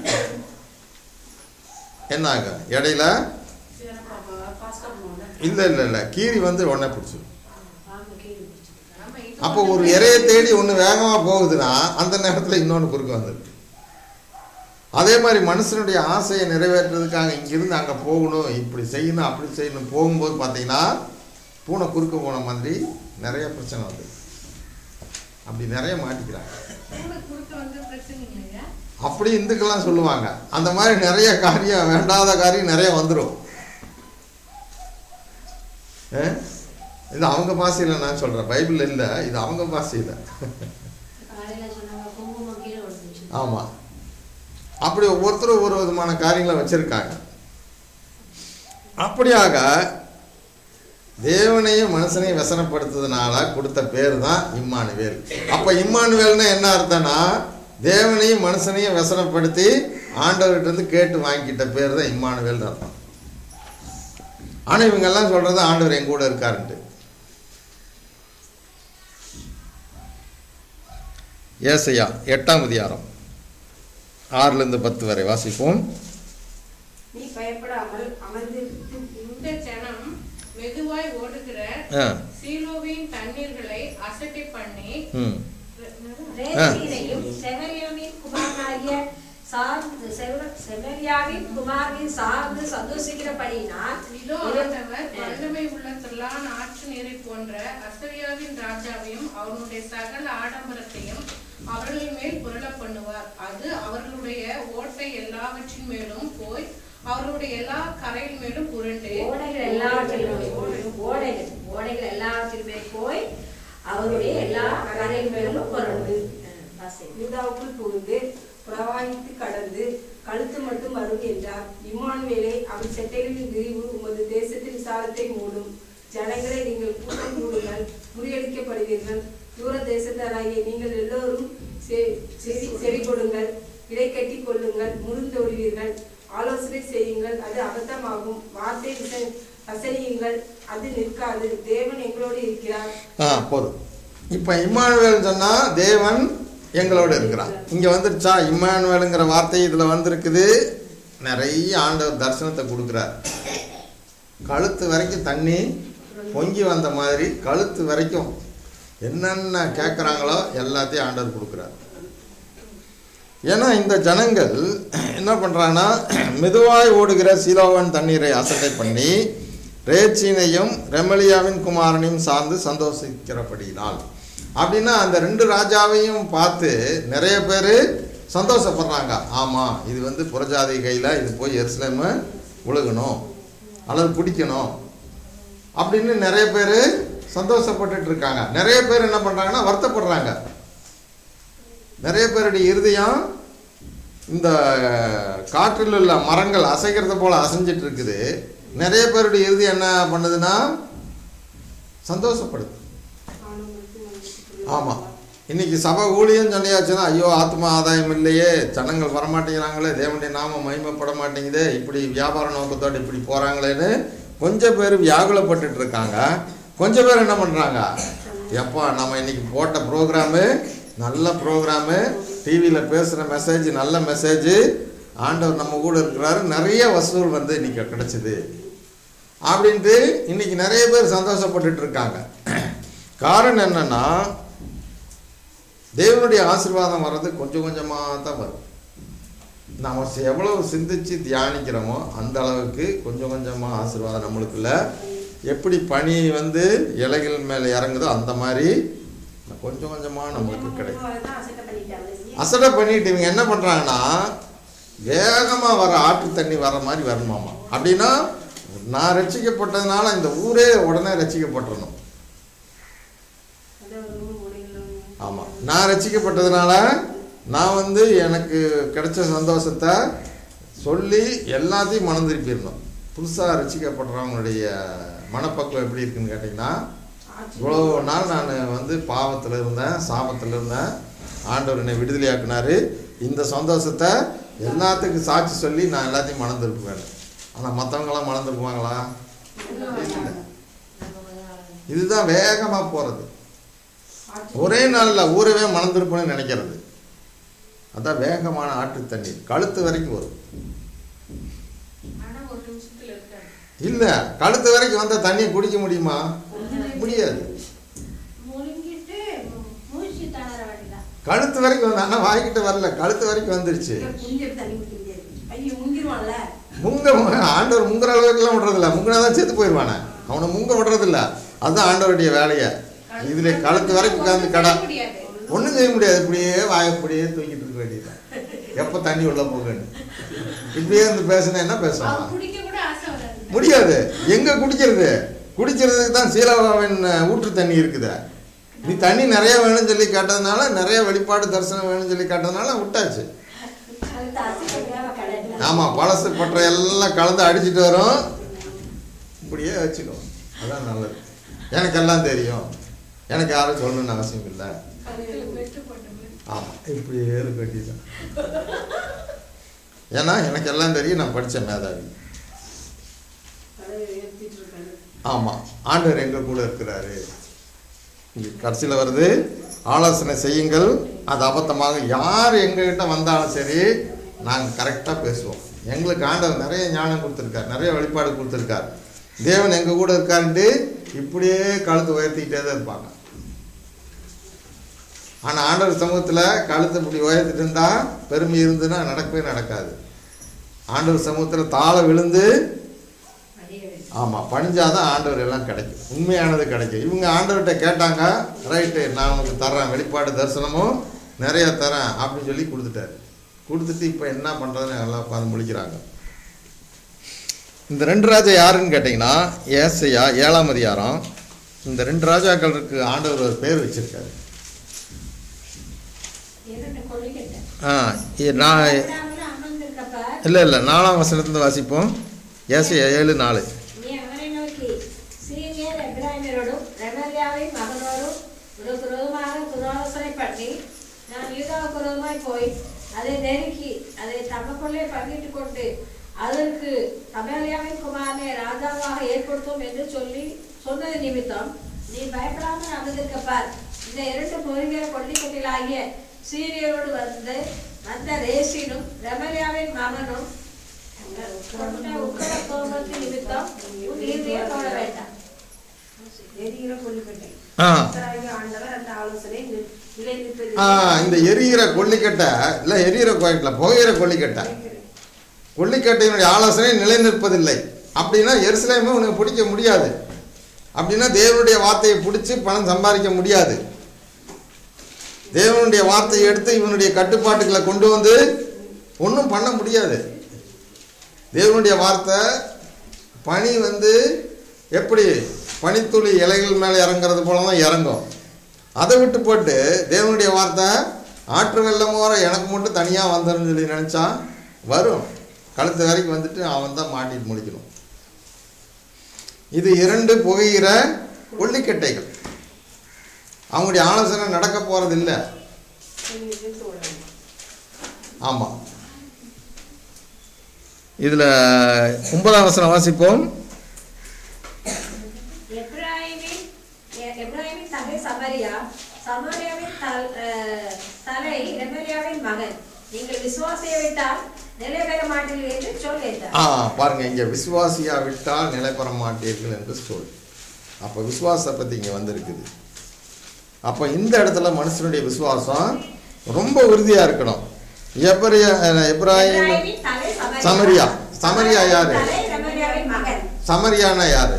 Speaker 1: என்ன ஆகும் இடையில
Speaker 5: சரி பாப்பா ஃபாஸ்டா போகணும்
Speaker 1: இல்லை இல்லை இல்லை கீரி வந்து உடனே பிடிச்சிடும்
Speaker 5: வாங்க கீழே பிடிச்சிட்டு
Speaker 2: ஆமா, இது
Speaker 1: அப்போ ஒரு
Speaker 2: ஒண்ணு
Speaker 1: இறையை தேடி ஒன்று வேகமாக போகுதுன்னா அந்த நேரத்தில் இன்னொன்று குறுக்க வந்துடுது அதே மாதிரி மனுஷனுடைய ஆசையை நிறைவேற்றுறதுக்காக இங்கிருந்து அங்கே போகணும் இப்படி செய்யணும் அப்படி செய்யணும் போகும்போது பார்த்தீங்கன்னா பூனை குறுக்க போன மாதிரி நிறைய பிரச்சனை வருது அப்படி நிறைய மாட்டிக்கிறாங்க
Speaker 2: பூனை குறுக்க வந்து பிரச்சனை இல்லையா
Speaker 1: அப்படி இந்துக்கெல்லாம் சொல்லுவாங்க அந்த மாதிரி நிறைய காரியம் வேண்டாத காரியம் நிறைய வந்துடும் இது அவங்க பாஷையில் நான் சொல்கிறேன் பைபிள் இல்லை இது அவங்க பாஷையில்
Speaker 3: காலையில சொன்னாங்க குங்குமம் கீழே விழுந்துச்சு
Speaker 1: ஆமாம் அப்படி ஒவ்வொருத்தரும் ஒரு விதமான காரியங்களை வச்சுருக்காங்க அப்படியாக தேவனையும் மனுஷனையும் வசனப்படுத்துறதுனால கொடுத்த பேர் தான் இம்மானுவேல் அப்போ இம்மானுவேல்னா என்ன அர்த்தம்னா தேவனையும் மனுஷனையும் வசனப்படுத்தி ஆண்டவர்கிட்ட இருந்து கேட்டு வாங்கிக்கிட்ட பேர் தான் இம்மானுவேல்னு அர்த்தம் ஆனால் இவங்கெல்லாம் சொல்கிறது ஆண்டவர் என் கூட இருக்காருன்ட்டு ஏசையா எட்டாம் அதிகாரம் ஆறுலேருந்து பத்து வரை வாசிப்போம்
Speaker 5: நீ பயப்படாமல் அமர்ந்திருந்து
Speaker 2: இந்த ஜனம் மெதுவாய் ஓடுகிற
Speaker 1: ஆ
Speaker 2: சீலோவின் தண்ணீர்களை அசட்டை பண்ணி
Speaker 1: ம்
Speaker 3: ரேசீனையும் செமரியாவின் குமாரனாகிய சார்ந்து செவ- செமரியாவின் குமாரின் சார்ந்து சந்தோஷிக்கிறபடியினால்
Speaker 2: இதோ ஆண்டவர் வல்லமை உள்ள திரளான ஆற்று நீரை போன்ற அசரியாவின் ராஜாவையும் அவனுடைய சகல ஆடம்பரத்தையும் அவர்கள் மேல் புரள பண்ணுவார் அது அவர்களுடைய ஓட்டை எல்லாவற்றின் மேலும் போய் அவர்களுடைய எல்லா கரையின் மேலும் புரண்டு
Speaker 3: ஓடைகள் எல்லாவற்றிலும் ஓடைகள் ஓடைகள் எல்லாவற்றிலுமே போய் அவருடைய எல்லா கரையின் மேலும் பொருள்
Speaker 5: யூதாவுக்குள் புகுந்து பிரவாகித்து கடந்து கழுத்து மட்டும் வரும் என்றார் இம்மானுவேலே அவன் செட்டைகளின் விரிவு உமது தேசத்தின் விசாலத்தை மூடும் ஜனங்களை நீங்கள் கூட்டம் கூடுங்கள் முறியடிக்கப்படுவீர்கள் தூர தேசத்தாராகிய நீங்கள் எல்லோரும் செ- செவி செவி கொடுங்கள் இடை கட்டி கொள்ளுங்கள் முறிந்தோடுவீர்கள் ஆலோசனை செய்யுங்கள் அது அபத்தமாகும் வார்த்தை விச- வசனியுங்கள் அது நிற்காது தேவன் எங்களோடு இருக்கிறார்
Speaker 1: ஆ போதும் இப்போ இம்மானுவேல் சொன்னால் தேவன் எங்களோட இருக்கிறான் இங்கே வந்துருச்சா இம்மானுவேலுங்கிற வார்த்தை இதில் வந்திருக்குது நிறைய ஆண்டவர் தரிசனத்தை கொடுக்குறார் கழுத்து வரைக்கும் தண்ணி பொங்கி வந்த மாதிரி கழுத்து வரைக்கும் என்னென்ன கேட்குறாங்களோ எல்லாத்தையும் ஆண்டவர் கொடுக்குறார் ஏன்னா இந்த ஜனங்கள் என்ன பண்ணுறாங்கன்னா மெதுவாய் ஓடுகிற சீலோவன் தண்ணீரை அசட்டை பண்ணி ரேச்சீனையும் ரெமலியாவின் குமாரனையும் சார்ந்து சந்தோஷிக்கிறபடியினால் அப்படின்னா அந்த ரெண்டு ராஜாவையும் பார்த்து நிறைய பேர் சந்தோஷப்படுறாங்க ஆமாம் இது வந்து புறஜாதி கையில் இது போய் எருசலேமு உழுகணும் அல்லது பிடிக்கணும் அப்படின்னு நிறைய பேர் சந்தோஷப்பட்டுட்டு இருக்காங்க நிறைய பேர் என்ன பண்ணுறாங்கன்னா வருத்தப்படுறாங்க நிறைய பேருடைய இருதயம் இந்த காற்றில் உள்ள மரங்கள் அசைக்கிறது போல அசைஞ்சிட்டு இருக்குது நிறைய பேருடைய இருதயம் என்ன பண்ணுதுன்னா சந்தோஷப்படுது ஆமாம் இன்னைக்கு சபை ஊழியம் சொல்லியாச்சுன்னா ஐயோ ஆத்மா ஆதாயம் இல்லையே ஜனங்கள் வரமாட்டேங்கிறாங்களே தேவனுடைய நாமம் மகிமைப்பட மாட்டேங்குதே இப்படி வியாபார நோக்கத்தோடு இப்படி போகிறாங்களேன்னு கொஞ்சம் பேர் வியாகுலப்பட்டுட்டு இருக்காங்க கொஞ்சம் பேர் என்ன பண்ணுறாங்க எப்பா நம்ம இன்னைக்கு போட்ட ப்ரோக்ராமு நல்ல ப்ரோக்ராமு டிவியில் பேசுகிற மெசேஜ் நல்ல மெசேஜ் ஆண்டவர் நம்ம கூட இருக்கிறாரு நிறைய வசூல் வந்து இன்னைக்கு கிடைச்சிது அப்படின்ட்டு இன்னைக்கு நிறைய பேர் சந்தோஷப்பட்டுட்டு இருக்காங்க காரணம் என்னன்னா தேவனுடைய ஆசீர்வாதம் வர்றது கொஞ்சம் கொஞ்சமாக தான் வரும் நம்ம சி- எவ்வளவு சிந்திச்சு தியானிக்கிறோமோ அந்த அளவுக்கு கொஞ்சம் கொஞ்சமாக ஆசீர்வாதம் நம்மளுக்குள்ள எப்படி பனி வந்து இலைகள் மேலே இறங்குதோ அந்த மாதிரி கொஞ்சம் கொஞ்சமாக நம்மளுக்கு கிடைக்கும்
Speaker 3: அசட்டை பண்ணிட்டாங்க
Speaker 1: அசடை பண்ணிட்டு இவங்க என்ன பண்ணுறாங்கன்னா வேகமாக வர ஆற்று தண்ணி வர மாதிரி வரணுமாமா அப்படின்னா நான் ரட்சிக்கப்பட்டதுனால இந்த ஊரே உடனே ரட்சிக்கப்பட்டுறணும் ஆமாம் நான் ரட்சிக்கப்பட்டதுனால நான் வந்து எனக்கு கிடைச்ச சந்தோஷத்தை சொல்லி எல்லாத்தையும் மனம் திருப்பிடணும் புதுசாக ரட்சிக்கப்படுறவங்களுடைய மனப்பக்குவம் எப்படி இருக்குன்னு கேட்டிங்கன்னா இவ்வளோ நாள் நான் வந்து பாவத்தில் இருந்தேன் சாபத்தில் இருந்தேன் ஆண்டவர் என்னை விடுதலையாக்குனாரு இந்த சந்தோஷத்தை எல்லாத்துக்கும் சாட்சி சொல்லி நான் எல்லாத்தையும் மனம் திருப்புவேன் ஆனால் மற்றவங்களாம் மனம் திருப்புவாங்களா இல்லை. இதுதான் வேகமாக போகிறது ஒரே நாளில் ஊரவே மனம் திருப்பணும்னு நினைக்கிறது அதான் வேகமான ஆற்று தண்ணீர் கழுத்து வரைக்கும் வரும்
Speaker 2: ஆனா ஒரு நிமிஷத்துல இருக்காது
Speaker 1: இல்லை கழுத்து வரைக்கும் வந்த தண்ணியை குடிக்க முடியுமா முடியாது
Speaker 3: முழுங்கிட்டு மூச்சு தளர வேண்டியதான்
Speaker 1: கழுத்து வரைக்கும் வந்து ஆனால் வாய்க்கிட்ட வரல கழுத்து வரைக்கும் வந்துருச்சு
Speaker 5: முங்கிட்டு தண்ணி குடிக்க முடியாது ஐயோ முங்கிருவான்ல
Speaker 1: முங்க ஆண்டவர் முங்குற அளவுக்குலாம் விடுறதில்ல முங்கினா தான் செத்து போயிடுவானே அவனை முங்க விடுறதில்ல அதுதான் ஆண்டவருடைய வேலையை இதில் கழுத்து வரைக்கும் உட்காந்து கடை
Speaker 2: முடியாது
Speaker 1: ஒன்றும் செய்ய முடியாது இப்படியே வாயை இப்படியே தூக்கிட்டு இருக்க வேண்டியதுதான் எப்போ தண்ணி உள்ள போகணும் இப்படியே இருந்து பேசினா என்ன பேசலாம்
Speaker 2: அவன் குடிக்க கூட ஆசை வராது
Speaker 1: முடியாது எங்க குடிக்கிறது குடிக்கிறதுக்கு தான் சீலவாவின் ஊற்று தண்ணி இருக்குது நீ தண்ணி நிறைய வேணும்னு சொல்லி கேட்டதுனால நிறைய வெளிப்பாடு தரிசனம் வேணும்னு சொல்லி கேட்டதுனால விட்டாச்சு
Speaker 3: அது அசிங்கம் தேவை கிடையாது
Speaker 1: ஆமாம் பழசு பற்ற எல்லாம் கலந்து அடிச்சிட்டு வரும் இப்படியே வச்சுக்கோ அதான் நல்லது எனக்கு எல்லாம் தெரியும் எனக்கு யாரும் சொல்லணும்னு அவசியம் இல்லை
Speaker 2: வெட்டு போட்ட மாதிரி
Speaker 1: ஆமாம் இப்படியே இருக்க வேண்டியதுதான் ஏன்னா எனக்கு எல்லாம் தெரியும் நான் படித்த மேதாவி
Speaker 5: அதை உயர்த்திட்டு இருக்காரு
Speaker 1: ஆமாம் ஆண்டவர் எங்கள் கூட இருக்கிறாரு கடைசியில் வருது ஆலோசனை செய்யுங்கள் அது அபத்தமாக யார் எங்ககிட்ட வந்தாலும் சரி நாங்கள் கரெக்டாக பேசுவோம் எங்களுக்கு ஆண்டவர் நிறைய ஞானம் கொடுத்துருக்கார் நிறைய வெளிப்பாடு கொடுத்துருக்கார் தேவன் எங்கள் கூட இருக்காருன்ட்டு இப்படியே கழுத்து உயர்த்திக்கிட்டே தான் இருப்பாங்க ஆனால் ஆண்டவர் சமூகத்தில் கழுத்தை இப்படி உயர்த்திட்டு இருந்தால் பெருமை இருந்துன்னா நடக்கவே நடக்காது ஆண்டவர் சமூகத்தில் தாழ விழுந்து ஆமாம் பணிஞ்சாதான் ஆண்டவர் எல்லாம் கிடைக்கும் உண்மையானது கிடைக்கும் இவங்க ஆண்டவர்கிட்ட கேட்டாங்க ரைட்டு நான் உனக்கு தர்றேன் வெளிப்பாடு தரிசனமும் நிறைய தரேன் அப்படின்னு சொல்லி கொடுத்துட்டாரு கொடுத்துட்டு இப்போ என்ன பண்ணுறதுன்னு எல்லாம் உட்காந்து முழிக்கிறாங்க இந்த ரெண்டு ராஜா யாருன்னு கேட்டிங்கன்னா ஏசையா ஏழாம் அதிகாரம் இந்த ரெண்டு ராஜாக்களுக்கு ஆண்டவர் ஒரு பேர் வச்சிருக்காரு
Speaker 3: இரண்டு கொள்ளிக்கிட்ட
Speaker 1: ஆ இ- நான்
Speaker 3: அமர்ந்திருக்கப்ப
Speaker 1: இல்லை இல்லை நாலாம் வசனத்துலேருந்து வாசிப்போம் ஏசையா ஏழு நாலு
Speaker 3: நீ அவனை நோக்கி சீனியர் எப்ராஹிமரோடும் ரெமலியாவின் மகனோடும் உனக்கு விரோதமாக துராலோசனை பண்ணி நான் யூதாவுக்கு விரோதமாய் போய் அதை நெருக்கி அதை தமக்குள்ளே பங்கிட்டு கொண்டு அதற்கு அமேலியாவின் குமாரனை ராஜாவாக ஏற்படுத்தும் என்று சொல்லி சொன்னது நிமித்தம் நீ பயப்படாமல் அமர்ந்திருக்கப்பார் இந்த இரண்டு பொறுகிற கொல்லிக்கட்டிலாகிய சீரியரோடு வந்து வந்த ரேசினும் ரெமலியாவின் மகனும் கொண்ட உக்கர கோபத்து நிமித்தம் உன் இருதயம் தோட வேண்டாம்
Speaker 5: எரிகிற கொல்லுக்கட்டை
Speaker 1: ஆ
Speaker 5: கர்த்தராகிய ஆண்டவர் அந்த ஆலோசனை நி- நிலைநிற்பது
Speaker 1: ஆ இந்த எரிகிற கொல்லிக்கட்டை இல்லை எரிகிற கோயிட்டில் புகையிற கொல்லிக்கட்டை கொல்லிக்கட்டையினுடைய ஆலோசனை நிலைநிற்பதில்லை அப்படின்னா எருசலேமே உனக்கு பிடிக்க முடியாது அப்படின்னா தேவனுடைய வார்த்தையை பிடிச்சி பணம் சம்பாதிக்க முடியாது தேவனுடைய வார்த்தையை எடுத்து இவனுடைய கட்டுப்பாட்டுகளை கொண்டு வந்து ஒன்றும் பண்ண முடியாது தேவனுடைய வார்த்தை பனி வந்து எப்படி பனித்துளி இலைகள் மேலே இறங்குறது போல தான் இறங்கும் அதை விட்டு போட்டு தேவனுடைய வார்த்தை ஆற்று வெள்ளம் ஓர எனக்கு மட்டும் தனியாக வந்துடும் சொல்லி நினச்சா வரும் கழுத்து வரைக்கும் வந்துட்டு அவன் தான் மாட்டிட்டு முடிக்கணும் இது இரண்டு புகையிற கொல்லிக்கட்டைகள் அவங்களுடைய ஆலோசனை நடக்க போகிறது இல்லை
Speaker 5: சென்னையில் தோழன்
Speaker 1: ஆமாம் இதில் ஒன்பதாம் வசனம் வாசிப்போம்
Speaker 3: எப்ராஹிமின் எ- எப்ராஹிமின் தகை சமரியா சமரியாவின் தல்- அஹ், தலை ரெமலியாவின் மகன் நீங்கள் விசுவாசியை விட்டால் நிலை பெற மாட்டீர்கள் என்று சொல் என்றார்
Speaker 1: ஆ பாருங்க இங்கே விசுவாசியா விட்டால் நிலை பெற மாட்டீர்கள் என்று சொல் அப்போ விசுவாசத்தை பற்றி இங்கே வந்திருக்குது அப்போ இந்த இடத்துல மனுஷனுடைய விசுவாசம் ரொம்ப உறுதியாக இருக்கணும் எப்ரிய எப்ராஹிம்
Speaker 3: எப்ராஹிமின் தலை
Speaker 1: சமரியா. சமரியா யாரு?
Speaker 3: தலை ரெமலியாவின் மகன்
Speaker 1: சமரியானா யாரு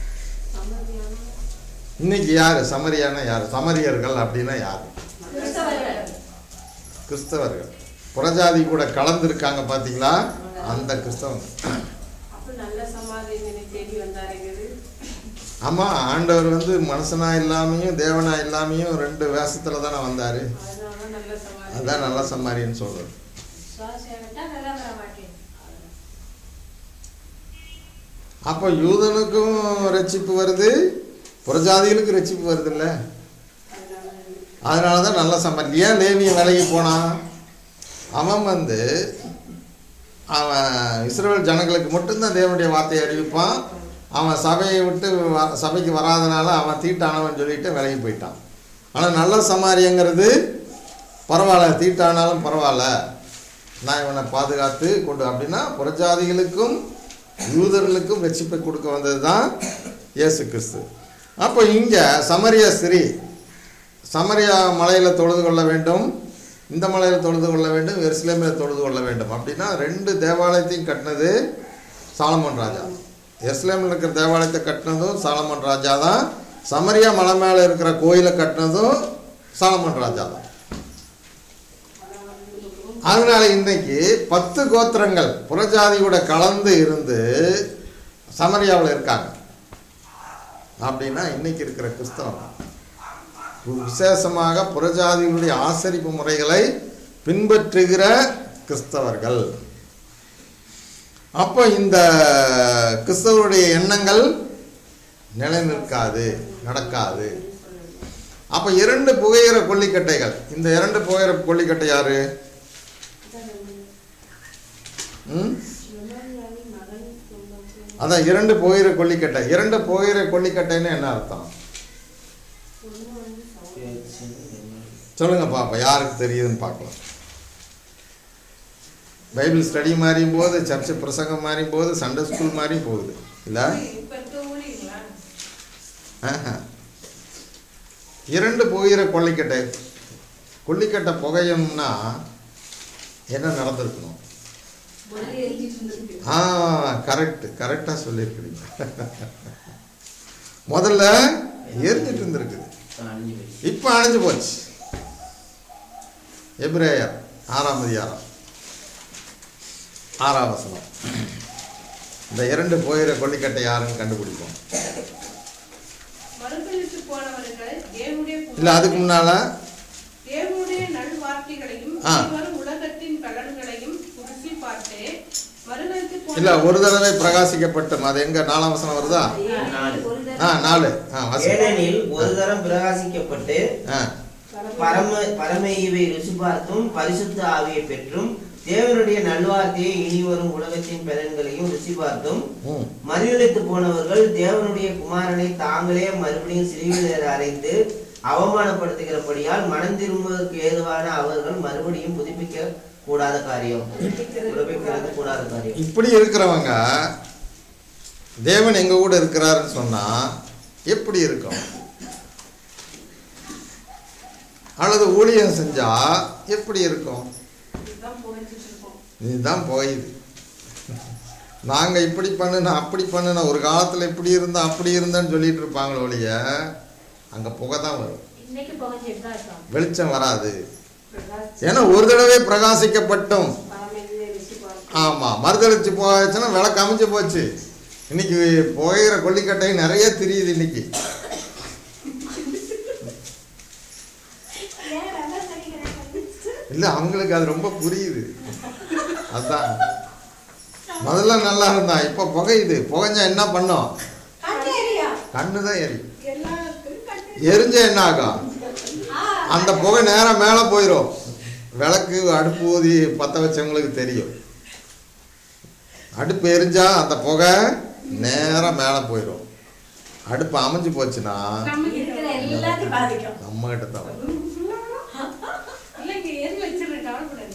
Speaker 1: இன்னைக்கு யாரு சமரியானா யாரு சமரியர்கள் அப்படின்னா யாரு
Speaker 3: கிறிஸ்தவர்கள்
Speaker 1: கிறிஸ்தவர்கள் புறஜாதி கூட கலந்துருக்காங்க பார்த்தீங்களா அந்த கிறிஸ்தவங்க
Speaker 5: அப்ப நல்ல சமாதியை தேடி வந்தாருங்கிறது
Speaker 1: ஆமாம் ஆண்டவர் வந்து மனுஷனா இல்லாமையும் தேவனா இல்லாமையும் ரெண்டு வேஷத்துல தானே வந்தார்
Speaker 5: அதனால நல்ல சமாதி
Speaker 1: அதான் நல்ல சம்மாரின்னு சொல்றது
Speaker 3: விசுவாசியை விட்டால் நிலை பெற மாட்டேன்
Speaker 1: அப்போ யூதனுக்கும் ரட்சிப்பு வருது புறஜாதிகளுக்கும் ரட்சிப்பு வருது இல்லை அதனால தான் நல்ல சம்மாரி ஏன் லேவிய வேலைக்கு போனான் அவன் வந்து அவன் இஸ்ரேல் ஜனங்களுக்கு மட்டும்தான் தேவனுடைய வார்த்தையை அறிவிப்பான் அவன் சபையை விட்டு வ- சபைக்கு வராதனால அவன் தீட்டானவன் சொல்லிட்டு விலகி போயிட்டான் ஆனால் நல்ல சமாரியங்கிறது பரவாயில்ல தீட்டானாலும் பரவாயில்ல நான் இவனை பாதுகாத்து கொண்டு அப்படின்னா புறஜாதிகளுக்கும் யூதர்களுக்கும் ரட்சிப்பை கொடுக்க வந்தது தான் இயேசு கிறிஸ்து அப்போ இங்கே சமரியா ஸ்திரீ சமரியா மலையில் தொழுது கொள்ள வேண்டும் இந்த மலையில் தொழுது கொள்ள வேண்டும் எருசலேமில் தொழுது கொள்ள வேண்டும் அப்படின்னா ரெண்டு தேவாலயத்தையும் கட்டினது சாலமன் ராஜா எருசலேமில் இருக்கிற தேவாலயத்தை கட்டினதும் சாலமன் ராஜா தான் சமரியா மலை மேலே இருக்கிற கோயிலை கட்டினதும் சாலமன் ராஜா தான் அதனால இன்னைக்கு பத்து கோத்திரங்கள் புறஜாதியோட கலந்து இருந்து சமரியாவில் இருக்காங்க அப்படின்னா இன்னைக்கு இருக்கிற கிறிஸ்தவம் விசேஷமாக புறஜாதிகளுடைய ஆசரிப்பு முறைகளை பின்பற்றுகிற கிறிஸ்தவர்கள் அப்போ இந்த கிறிஸ்தவருடைய எண்ணங்கள் நிலைநிற்காது நடக்காது அப்போ இரண்டு புகையிற கொல்லிக்கட்டைகள் இந்த இரண்டு புகையிற கொல்லிக்கட்டை யாரு ம் அதான் இரண்டு புகையிற கொல்லிக்கட்டை இரண்டு புகையிற கொல்லிக்கட்டைன்னு என்ன அர்த்தம் சொல்லுங்க பாப்பா யாருக்கு தெரியுதுன்னு பார்க்கலாம் பைபிள் ஸ்டடி மாறியும் போது சர்ச்சு பிரசங்கம் மாறியும் போது சண்டே ஸ்கூல் மாறியும் போகுது இல்லை
Speaker 2: இப்ப இருக்க ஊழியங்களா
Speaker 1: ஆஹா. இரண்டு புகையிற கொல்லிக்கட்டை கொல்லிக்கட்டை புகையம்னா என்ன நடந்திருக்கணும்
Speaker 5: முதல்ல எரிஞ்சிட்டு இருந்திருக்கு
Speaker 1: ஆ கரெக்ட் கரெக்டாக சொல்லியிருக்கிறீங்க முதல்ல எரிஞ்சிட்டு இருந்திருக்குது
Speaker 6: அழிஞ்சு போச்சு
Speaker 1: இப்போ அணைஞ்சு போச்சு எப்ரேயர் ஆறாம் அதிகாரம் ஆறாம் வசனம் இந்த இரண்டு போயிற கொல்லிக்கட்டை யாருன்னு கண்டுபிடிப்போம்
Speaker 2: மறுதலித்து போனவர்கள் தேவனுடைய
Speaker 1: இல்லை அதுக்கு முன்னால
Speaker 2: தேவனுடைய நல்வார்த்தைகளையும்
Speaker 1: ஆ.
Speaker 2: இனிவரும் உலகத்தின் பலன்களையும் ருசி பார்த்து மறுதலித்து
Speaker 1: இல்ல
Speaker 2: போன
Speaker 1: ஒரு தடவை பிரகாசிக்கப்பட்டும் அது எங்க நாலாம் வசனம் வருதா
Speaker 6: நாலு.
Speaker 3: ஒரு தடவை
Speaker 1: ஆ நாலு ஆ வசனம்
Speaker 6: ஏனெனில் ஒரு தரம் பிரகாசிக்கப்பட்டு
Speaker 1: ஆ
Speaker 6: பரம பரம ஈவை ருசி பார்த்தும் பரிசுத்த ஆவியை பெற்றும் தேவனுடைய நல்வார்த்தையை இனி வரும் உலகத்தின் பலன்களையும் ருசி பார்த்தும்
Speaker 1: ம்
Speaker 6: மறுதலித்து போனவர்கள் தேவனுடைய குமாரனை தாங்களே மறுபடியும் சிலுவையில் அறைந்து அவமானப்படுத்துகிறபடியால் மனம் திரும்புவதற்கு ஏதுவான அவர்கள் மறுபடியும் புதுப்பிக்க கூடாத காரியம் புதுப்பிக்கிறது கூடாத காரியம்
Speaker 1: இப்படி இருக்கிறவங்க தேவன் எங்க கூட இருக்கிறாருன்னு சொன்னா எப்படி இருக்கும் அல்லது ஊழியம் செஞ்சா எப்படி இருக்கும்
Speaker 5: இதுதான் புகைச்சிட்டு இருக்கோம்
Speaker 1: இதுதான் போயுது நாங்க இப்படி பண்ணுன அப்படி பண்ணுன ஒரு காலத்துல இப்படி இருந்தா அப்படி இருந்தேன்னு சொல்லிட்டு இருப்பாங்களே ஒழிய அங்க புகை தான் வரும்
Speaker 3: இன்னைக்கு புகஞ்சிட்டு தான் இருக்கோம்
Speaker 1: வெளிச்சம் வராது
Speaker 5: பிரகாஷ்
Speaker 1: ஏன்னா ஒரு தடவை பிரகாசிக்கப்பட்டும்
Speaker 5: பரமேந்திர ருசி பார்த்து
Speaker 1: ஆமா மறுதளிச்சு போச்சுன்னா விளக்கு அமைஞ்சு போச்சு இன்னைக்கு புகையிற கொல்லிக்கட்டை நிறைய தெரியுது இன்னைக்கு
Speaker 3: ஏன் அதான் நினைக்கிறேன்
Speaker 1: இல்ல அவங்களுக்கு அது ரொம்ப புரியுது அதான் முதல்ல நல்லா இருந்தா இப்ப புகையுது புகைஞ்சா என்ன பண்ணும்
Speaker 3: கண்ணேரியா
Speaker 1: கண்ணு தான் எரியும்
Speaker 3: எல்லாருக்கும் கண்ணு
Speaker 1: எரிஞ்சா என்ன ஆகும் அந்த புகை நேரம் மேலே போயிடும் விளக்கு அடுப்பு ஊதி பற்ற வச்சவங்களுக்கு தெரியும் அடுப்பு எரிஞ்சா அந்த புகை நேரம் மேலே போயிடும் அடுப்பு அமைஞ்சு போச்சுன்னா
Speaker 3: இருக்கிற எல்லாத்தையும் பாதிக்கும்
Speaker 1: நம்ம கிட்ட தான் வரும்.
Speaker 2: இல்லைங்க எது வச்சிருக்கேன் கவலைப்படாது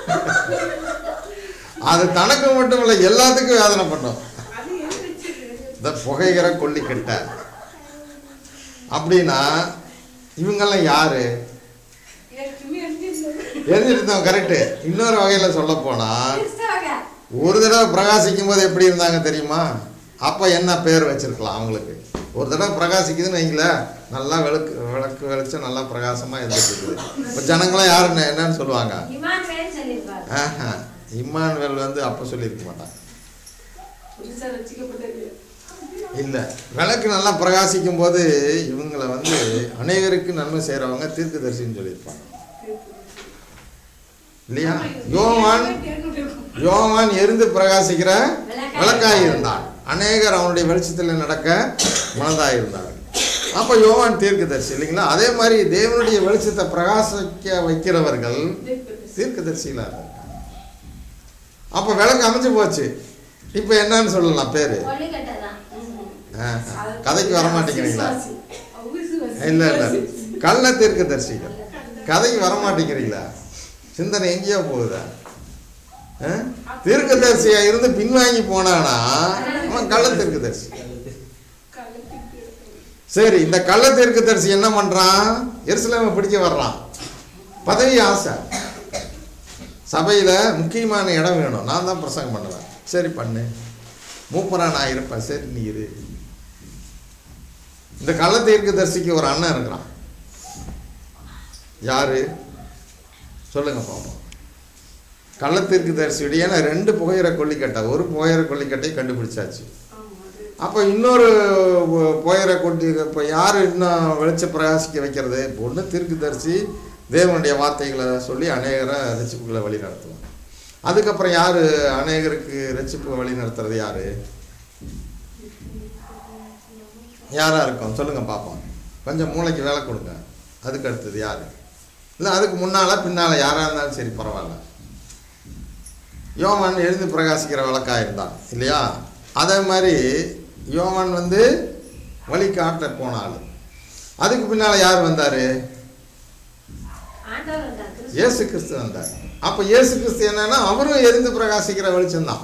Speaker 1: அது தனக்கு மட்டும் இல்லை எல்லாத்துக்கும் வேதனை பண்ணும்
Speaker 2: அது எது வச்சிருக்கு
Speaker 1: இந்த புகைகிற கொல்லிக்கட்டை அப்படின்னா இவங்கெல்லாம் யாரு
Speaker 2: ஏற்கனவே எழுதியிருந்தது
Speaker 1: எரிஞ்சிருந்தோம் கரெக்டு இன்னொரு வகையில் சொல்ல போனால்
Speaker 3: கிறிஸ்தவங்க
Speaker 1: ஒரு தடவை பிரகாசிக்கும் போது எப்படி இருந்தாங்க தெரியுமா அப்போ என்ன பேர் வச்சிருக்கலாம் அவங்களுக்கு ஒரு தடவை பிரகாசிக்குதுன்னு வைங்களேன் நல்லா விளக்கு விளக்கு வெளிச்சம் நல்லா பிரகாசமாக இருந்துட்டு இருக்குது இப்போ ஜனங்களாம் யார் என்ன என்னன்னு சொல்லுவாங்க
Speaker 3: இமானுவேல் சொல்லியிருப்பாரு
Speaker 1: ஆஹா இம்மானுவேல் வந்து அப்போ சொல்லியிருக்க மாட்டாங்க
Speaker 5: புதுசா ரசிக்கப்பட்டது
Speaker 1: இல்லை விளக்கு நல்லா பிரகாசிக்கும் போது இவங்களை வந்து அநேகருக்கு நன்மை செய்கிறவங்க தீர்க்கதரிசின்னு சொல்லியிருப்பாங்க இல்லையா யோவான் யோவான் எரிந்து பிரகாசிக்கிற விளக்காய் இருந்தான் அநேகர் அவனுடைய வெளிச்சத்தில் நடக்க மனதாக இருந்தார்கள் அப்போ யோவான் தீர்க்கதரிசி இல்லைங்களா அதே மாதிரி தேவனுடைய வெளிச்சத்தை பிரகாசிக்க வைக்கிறவர்கள் தீர்க்கதரிசிகளாக இருக்காங்க அப்போ விளக்கு அமைஞ்சு போச்சு இப்போ என்னன்னு சொல்லலாம் பேர்
Speaker 3: கொல்லிக்கட்டை தான்
Speaker 1: கதைக்கு வர மாட்டேங்கிறீங்களா
Speaker 5: விசுவாசி.
Speaker 1: இல்லை இல்லை கள்ள தீர்க்கதரிசிகள் கதைக்கு வர மாட்டேங்கிறீங்களா சிந்தனை எங்கேயோ போகுதா ஆ? தீர்க்கதரிசியா இருந்து பின்வாங்கி போனானா அவன் கள்ள தீர்க்கதரிசி சரி இந்த கள்ள தீர்க்கதரிசி என்ன பண்றான் எருசலேமை பிடிக்க வர்றான் பதவி ஆசை சபையில முக்கியமான இடம் வேணும் நான் தான் பிரசங்கம் பண்ணுவேன் சரி பண்ணு மூப்பரா நான் இருப்பேன் சரி நீ இரு இந்த கள்ளத்தீர்க்க தரிசிக்கு ஒரு அண்ணன் இருக்கிறான் யாரு சொல்லுங்க பாப்போம் கள்ளத்தீர்க்கு தரிசியுடைய ஏன்னா ரெண்டு புகையிற கொல்லிக்கட்டை ஒரு புகையிற கொல்லிக்கட்டை கண்டுபிடிச்சாச்சு அப்போ இன்னொரு புகையிற கொட்டி இப்போ யார் இன்னும் வெளிச்ச பிரகாசிக்க வைக்கிறது ஒன்று தீர்க்கு தரிசி தேவனுடைய வார்த்தைகளை சொல்லி அநேகரை ரசிப்புகளை வழி நடத்துவாங்க அதுக்கப்புறம் யார் அநேகருக்கு ரட்சிப்பு வழி நடத்துறது யார் யாராக இருக்கும் சொல்லுங்கள் பார்ப்போம் கொஞ்சம் மூளைக்கு வேலை கொடுங்க அதுக்கு அடுத்தது யார் இல்லை அதுக்கு முன்னால் பின்னால் யாராக இருந்தாலும் சரி பரவாயில்ல யோவான் எழுந்து பிரகாசிக்கிற விளக்காக இருந்தான் இல்லையா அதே மாதிரி யோவான் வந்து வழி காட்ட போன ஆள் அதுக்கு பின்னால் யார் வந்தார்
Speaker 3: ஆண்டவர் வந்தார் கிறிஸ்து
Speaker 1: இயேசு கிறிஸ்து வந்தார் அப்போ இயேசு கிறிஸ்து என்னன்னா அவரும் எரிந்து பிரகாசிக்கிற வெளிச்சம்தான்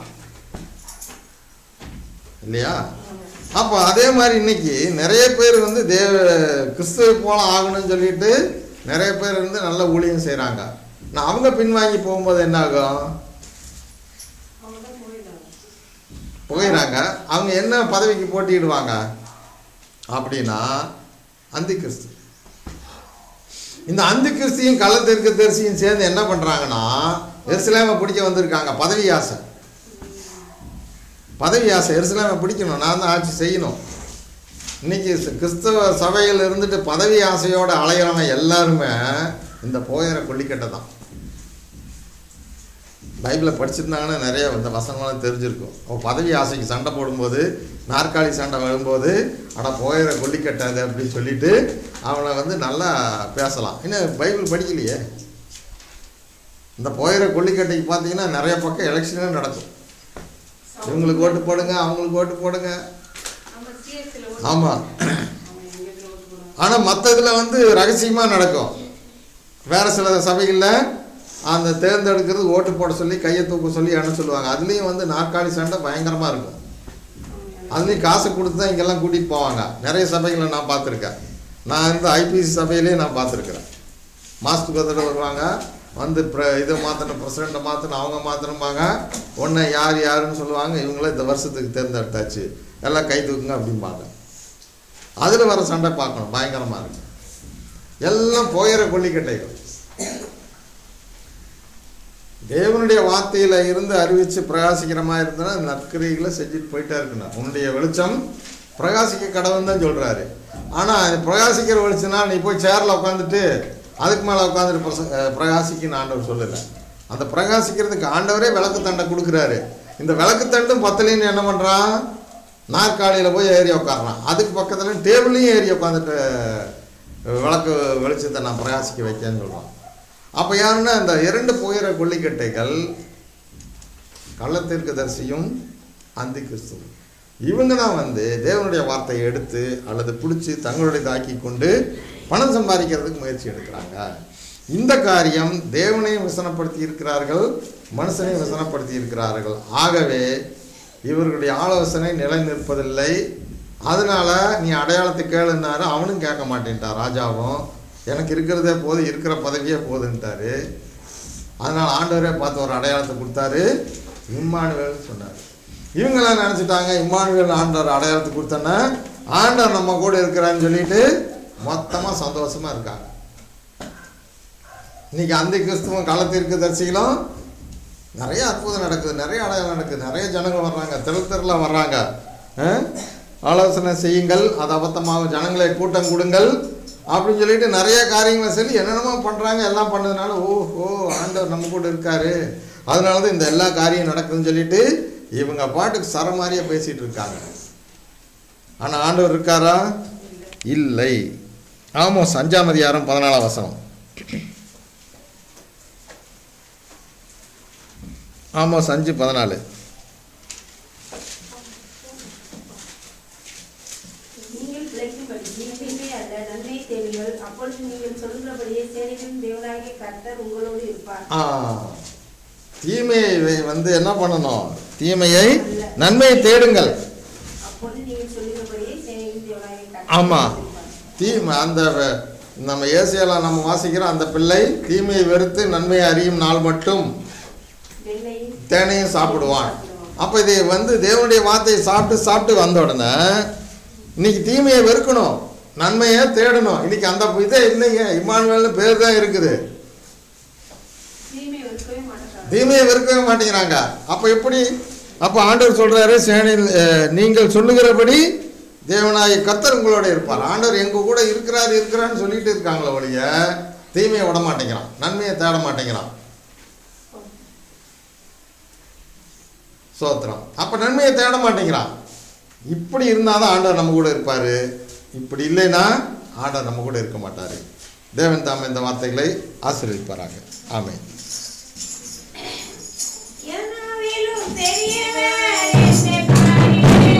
Speaker 1: இல்லையா அப்போ அதே மாதிரி இன்னைக்கு நிறைய பேர் வந்து தேவ கிறிஸ்துவை போல ஆகணும்னு சொல்லிட்டு நிறைய பேர் வந்து நல்ல ஊழியம் செய்கிறாங்க நான் அவங்க பின்வாங்கி போகும்போது என்ன ஆகும்
Speaker 5: அவங்க தான் போயிடுறாங்க
Speaker 1: புகையிறாங்க அவங்க என்ன பதவிக்கு போட்டியிடுவாங்க அப்படின்னா அந்தி கிறிஸ்து இந்த அந்தி கிறிஸ்தியும் கள்ளத்திற்கு தரிசியும் சேர்ந்து என்ன பண்ணுறாங்கன்னா எருசலேமை பிடிக்க வந்திருக்காங்க பதவி ஆசை பதவி ஆசை எருசலேமை பிடிக்கணும் நான் தான் ஆட்சி செய்யணும் இன்னைக்கு ச- கிறிஸ்தவ சபையில் இருந்துட்டு பதவி ஆசையோட அலையிறவன் எல்லாருமே இந்த போயிற கொல்லிக்கட்டை தான் பைபிளை படிச்சிருந்தாங்கன்னா நிறைய இந்த வசனங்கள்லாம் தெரிஞ்சிருக்கும் அவன் பதவி ஆசைக்கு சண்டை போடும்போது நாற்காலி சண்டை வரும்போது அட போயிற கொல்லிக்கட்டாது அப்படின்னு சொல்லிட்டு அவனை வந்து நல்லா பேசலாம் இன்னும் பைபிள் படிக்கலையே இந்த போயிற கொல்லிக்கட்டைக்கு பார்த்தீங்கன்னா நிறைய பக்கம் எலெக்ஷனே நடக்கும் இவங்களுக்கு ஓட்டு போடுங்க அவங்களுக்கு ஓட்டு போடுங்க
Speaker 2: நம்ம சிஎஸ்சியில்
Speaker 1: ஆமாம்
Speaker 5: அவங்க எங்க இடத்துல ஓட்டு போடுறாங்க
Speaker 1: ஆனால் மற்ற இதில் வந்து ரகசியமாக நடக்கும் வேறு சில சபைகளில் அந்த தேர்ந்தெடுக்கிறது ஓட்டு போட சொல்லி கையை தூக்க சொல்லி அனுப்ப சொல்லுவாங்க அதுலேயும் வந்து நாற்காலி சண்டை பயங்கரமாக இருக்கும் அதுலேயும் காசு கொடுத்து தான் இங்கெல்லாம் கூட்டிகிட்டு போவாங்க நிறைய சபைகளை நான் பார்த்துருக்கேன் நான் இந்த ஐபிசி சபையிலேயே நான் பார்த்துருக்குறேன் மாதத்துக்கு ஒரு தடவை வருவாங்க வந்து ப்ர இதை மாற்றணும் பிரசிடண்ட்டை மாற்றணும் அவங்க மாற்றணும்பாங்க ஒன்று யார் யாருன்னு சொல்லுவாங்க இவங்கள இந்த வருஷத்துக்கு தேர்ந்தெடுத்தாச்சு எல்லாம் கை தூக்குங்க அப்படிம்பாங்க அதில் வர சண்டை பார்க்கணும் பயங்கரமாக இருக்கும் எல்லாம் போயிற கொல்லிக்கட்டைகள் தேவனுடைய வார்த்தையில் இருந்து அறிவித்து பிரகாசிக்கிற மாதிரி இருந்தனா நற்கிரிகளை செஞ்சுட்டு போயிட்டே இருக்கணும் உன்னுடைய வெளிச்சம் பிரகாசிக்க கடவுள் தான் சொல்கிறாரு ஆனால் பிரகாசிக்கிற வெளிச்சம்னா நீ போய் சேரில் உட்காந்துட்டு அதுக்கு மேலே உட்காந்துட்டு பிரச அஹ் பிரகாசிக்குன்னு ஆண்டவர் சொல்லலை அந்த பிரகாசிக்கிறதுக்கு ஆண்டவரே விளக்கு தண்டை கொடுக்குறாரு இந்த விளக்கு தண்டும் பத்தலைன்னு என்ன பண்ணுறான் நாற்காலியில் போய் ஏறி உட்காடுறான் அதுக்கு பக்கத்தில் டேபிளையும் ஏறி உட்காந்துட்டு விளக்கு வெளிச்சத்தை நான் பிரகாசிக்க வைக்கேன்னு சொல்கிறான் அப்போ யாருன்னா இந்த இரண்டு போயிற கொல்லிக்கட்டைகள் கள்ளத்தீர்க்கதரிசியும் அந்தி கிறிஸ்துவும் இவங்க தான் வந்து தேவனுடைய வார்த்தையை எடுத்து அல்லது பிடிச்சி தங்களுடையதாக்கி கொண்டு பணம் சம்பாதிக்கிறதுக்கு முயற்சி எடுக்கிறாங்க இந்த காரியம் தேவனையும் விசனப்படுத்தி இருக்கிறார்கள் மனுஷனையும் விசனப்படுத்தி இருக்கிறார்கள் ஆகவே இவர்களுடைய ஆலோசனை நிலை நிற்பதில்லை அதனால நீ அடையாளத்தை கேளுன்னாரு அவனும் கேட்க மாட்டேன்ட்டான் ராஜாவும் எனக்கு இருக்கிறதே போதும் இருக்கிற பதவியே போதுன்ட்டாரு அதனால் ஆண்டவரே பார்த்து ஒரு அடையாளத்தை கொடுத்தாரு இம்மானுவேல்னு சொன்னார் இவங்கெல்லாம் நினச்சிட்டாங்க இம்மானுவேல் ஆண்டவர் அடையாளத்தை கொடுத்தோன்னா ஆண்டவர் நம்ம கூட இருக்கிறான்னு சொல்லிட்டு மொத்தமாக சந்தோஷமாக இருக்காங்க இன்னைக்கு அந்த கிறிஸ்துவம் காலத்திற்கு தரிசிகளும் நிறைய அற்புதம் நடக்குது நிறைய அடையாளம் நடக்குது நிறைய ஜனங்கள் வர்றாங்க தெரு தெருலாம் வர்றாங்க ஆ? ஆலோசனை செய்யுங்கள் அது அபத்தமாகும் ஜனங்களை கூட்டம் கொடுங்கள் அப்படின்னு சொல்லிட்டு நிறைய காரியங்களை சொல்லி என்னென்னமோ பண்ணுறாங்க எல்லாம் பண்ணதுனால ஓ ஓ ஆண்டவர் நம்ம கூட இருக்காரு அதனால தான் இந்த எல்லா காரியம் நடக்குதுன்னு சொல்லிட்டு இவங்க பாட்டுக்கு சரமாரியாக பேசிகிட்டு இருக்காங்க ஆனால் ஆண்டவர் இருக்காரா இல்லை ஆமாம் அஞ்சாம் அதிகாரம் பதினாலாம் வசனம் ஆமாம் அஞ்சு பதினாலு
Speaker 4: நீங்கள் பிழைக்கும்படி தீமை அல்ல நன்மை தேடுங்கள் அப்பொழுது நீங்கள் சொல்கிறபடியே சேனைகளின் தேவனாகிய கர்த்தர் உங்களோடு இருப்பார்
Speaker 1: ஆ தீமையை வந்து என்ன பண்ணணும் தீமையை நன்மையை தேடுங்கள்
Speaker 4: அப்பொழுது நீங்கள் சொல்கிறபடியே சேனைகளின் தேவனாகிய கர்த்தர்
Speaker 1: ஆமாம்
Speaker 4: உங்களோடு இருப்பார்.
Speaker 1: தீமை அந்த வ- நம்ம ஏசியால நம்ம வாசிக்கிறோம் அந்த பிள்ளை தீமையை வெறுத்து நன்மையை அறியும் நாள் மட்டும்
Speaker 4: வெண்ணையும்
Speaker 1: தேனையும் சாப்பிடுவான் அப்போ இது வந்து தேவனுடைய வார்த்தையை சாப்பிட்டு சாப்பிட்டு வந்த உடனே இன்னைக்கு தீமையை வெறுக்கணும் நன்மையை தேடணும் இன்னைக்கு அந்த இதே இல்லைங்க இம்மானுவேல்னு பேர் தான் இருக்குது
Speaker 3: தீமை வெறுக்கவே மாட்டாங்க
Speaker 1: தீமையை வெறுக்கவே மாட்டேங்கிறாங்க அப்போ எப்படி அப்போ ஆண்டவர் சொல்றாரு சேனையில் அஹ், நீங்கள் சொல்லுகிறபடி தேவனாய கத்தர் உங்களோட இருப்பார் ஆண்டவர் எங்க கூட இருக்கிறார் இருக்கிறான்னு சொல்லிட்டு இருக்காங்களே ஒழிய தீமையை விட மாட்டேங்கிறான் நன்மையை தேட மாட்டேங்கிறான் சோத்திரம் அப்போ நன்மையை தேட மாட்டேங்கிறான் இப்படி இருந்தால் தான் ஆண்டவர் நம்ம கூட இருப்பார் இப்படி இல்லைன்னா ஆண்டவர் நம்ம கூட இருக்க மாட்டார் தேவன் தாம் இந்த வார்த்தைகளை ஆசீர்வதிப்பாராக ஆமென்
Speaker 3: எல்லாவிலும் பெரியவர்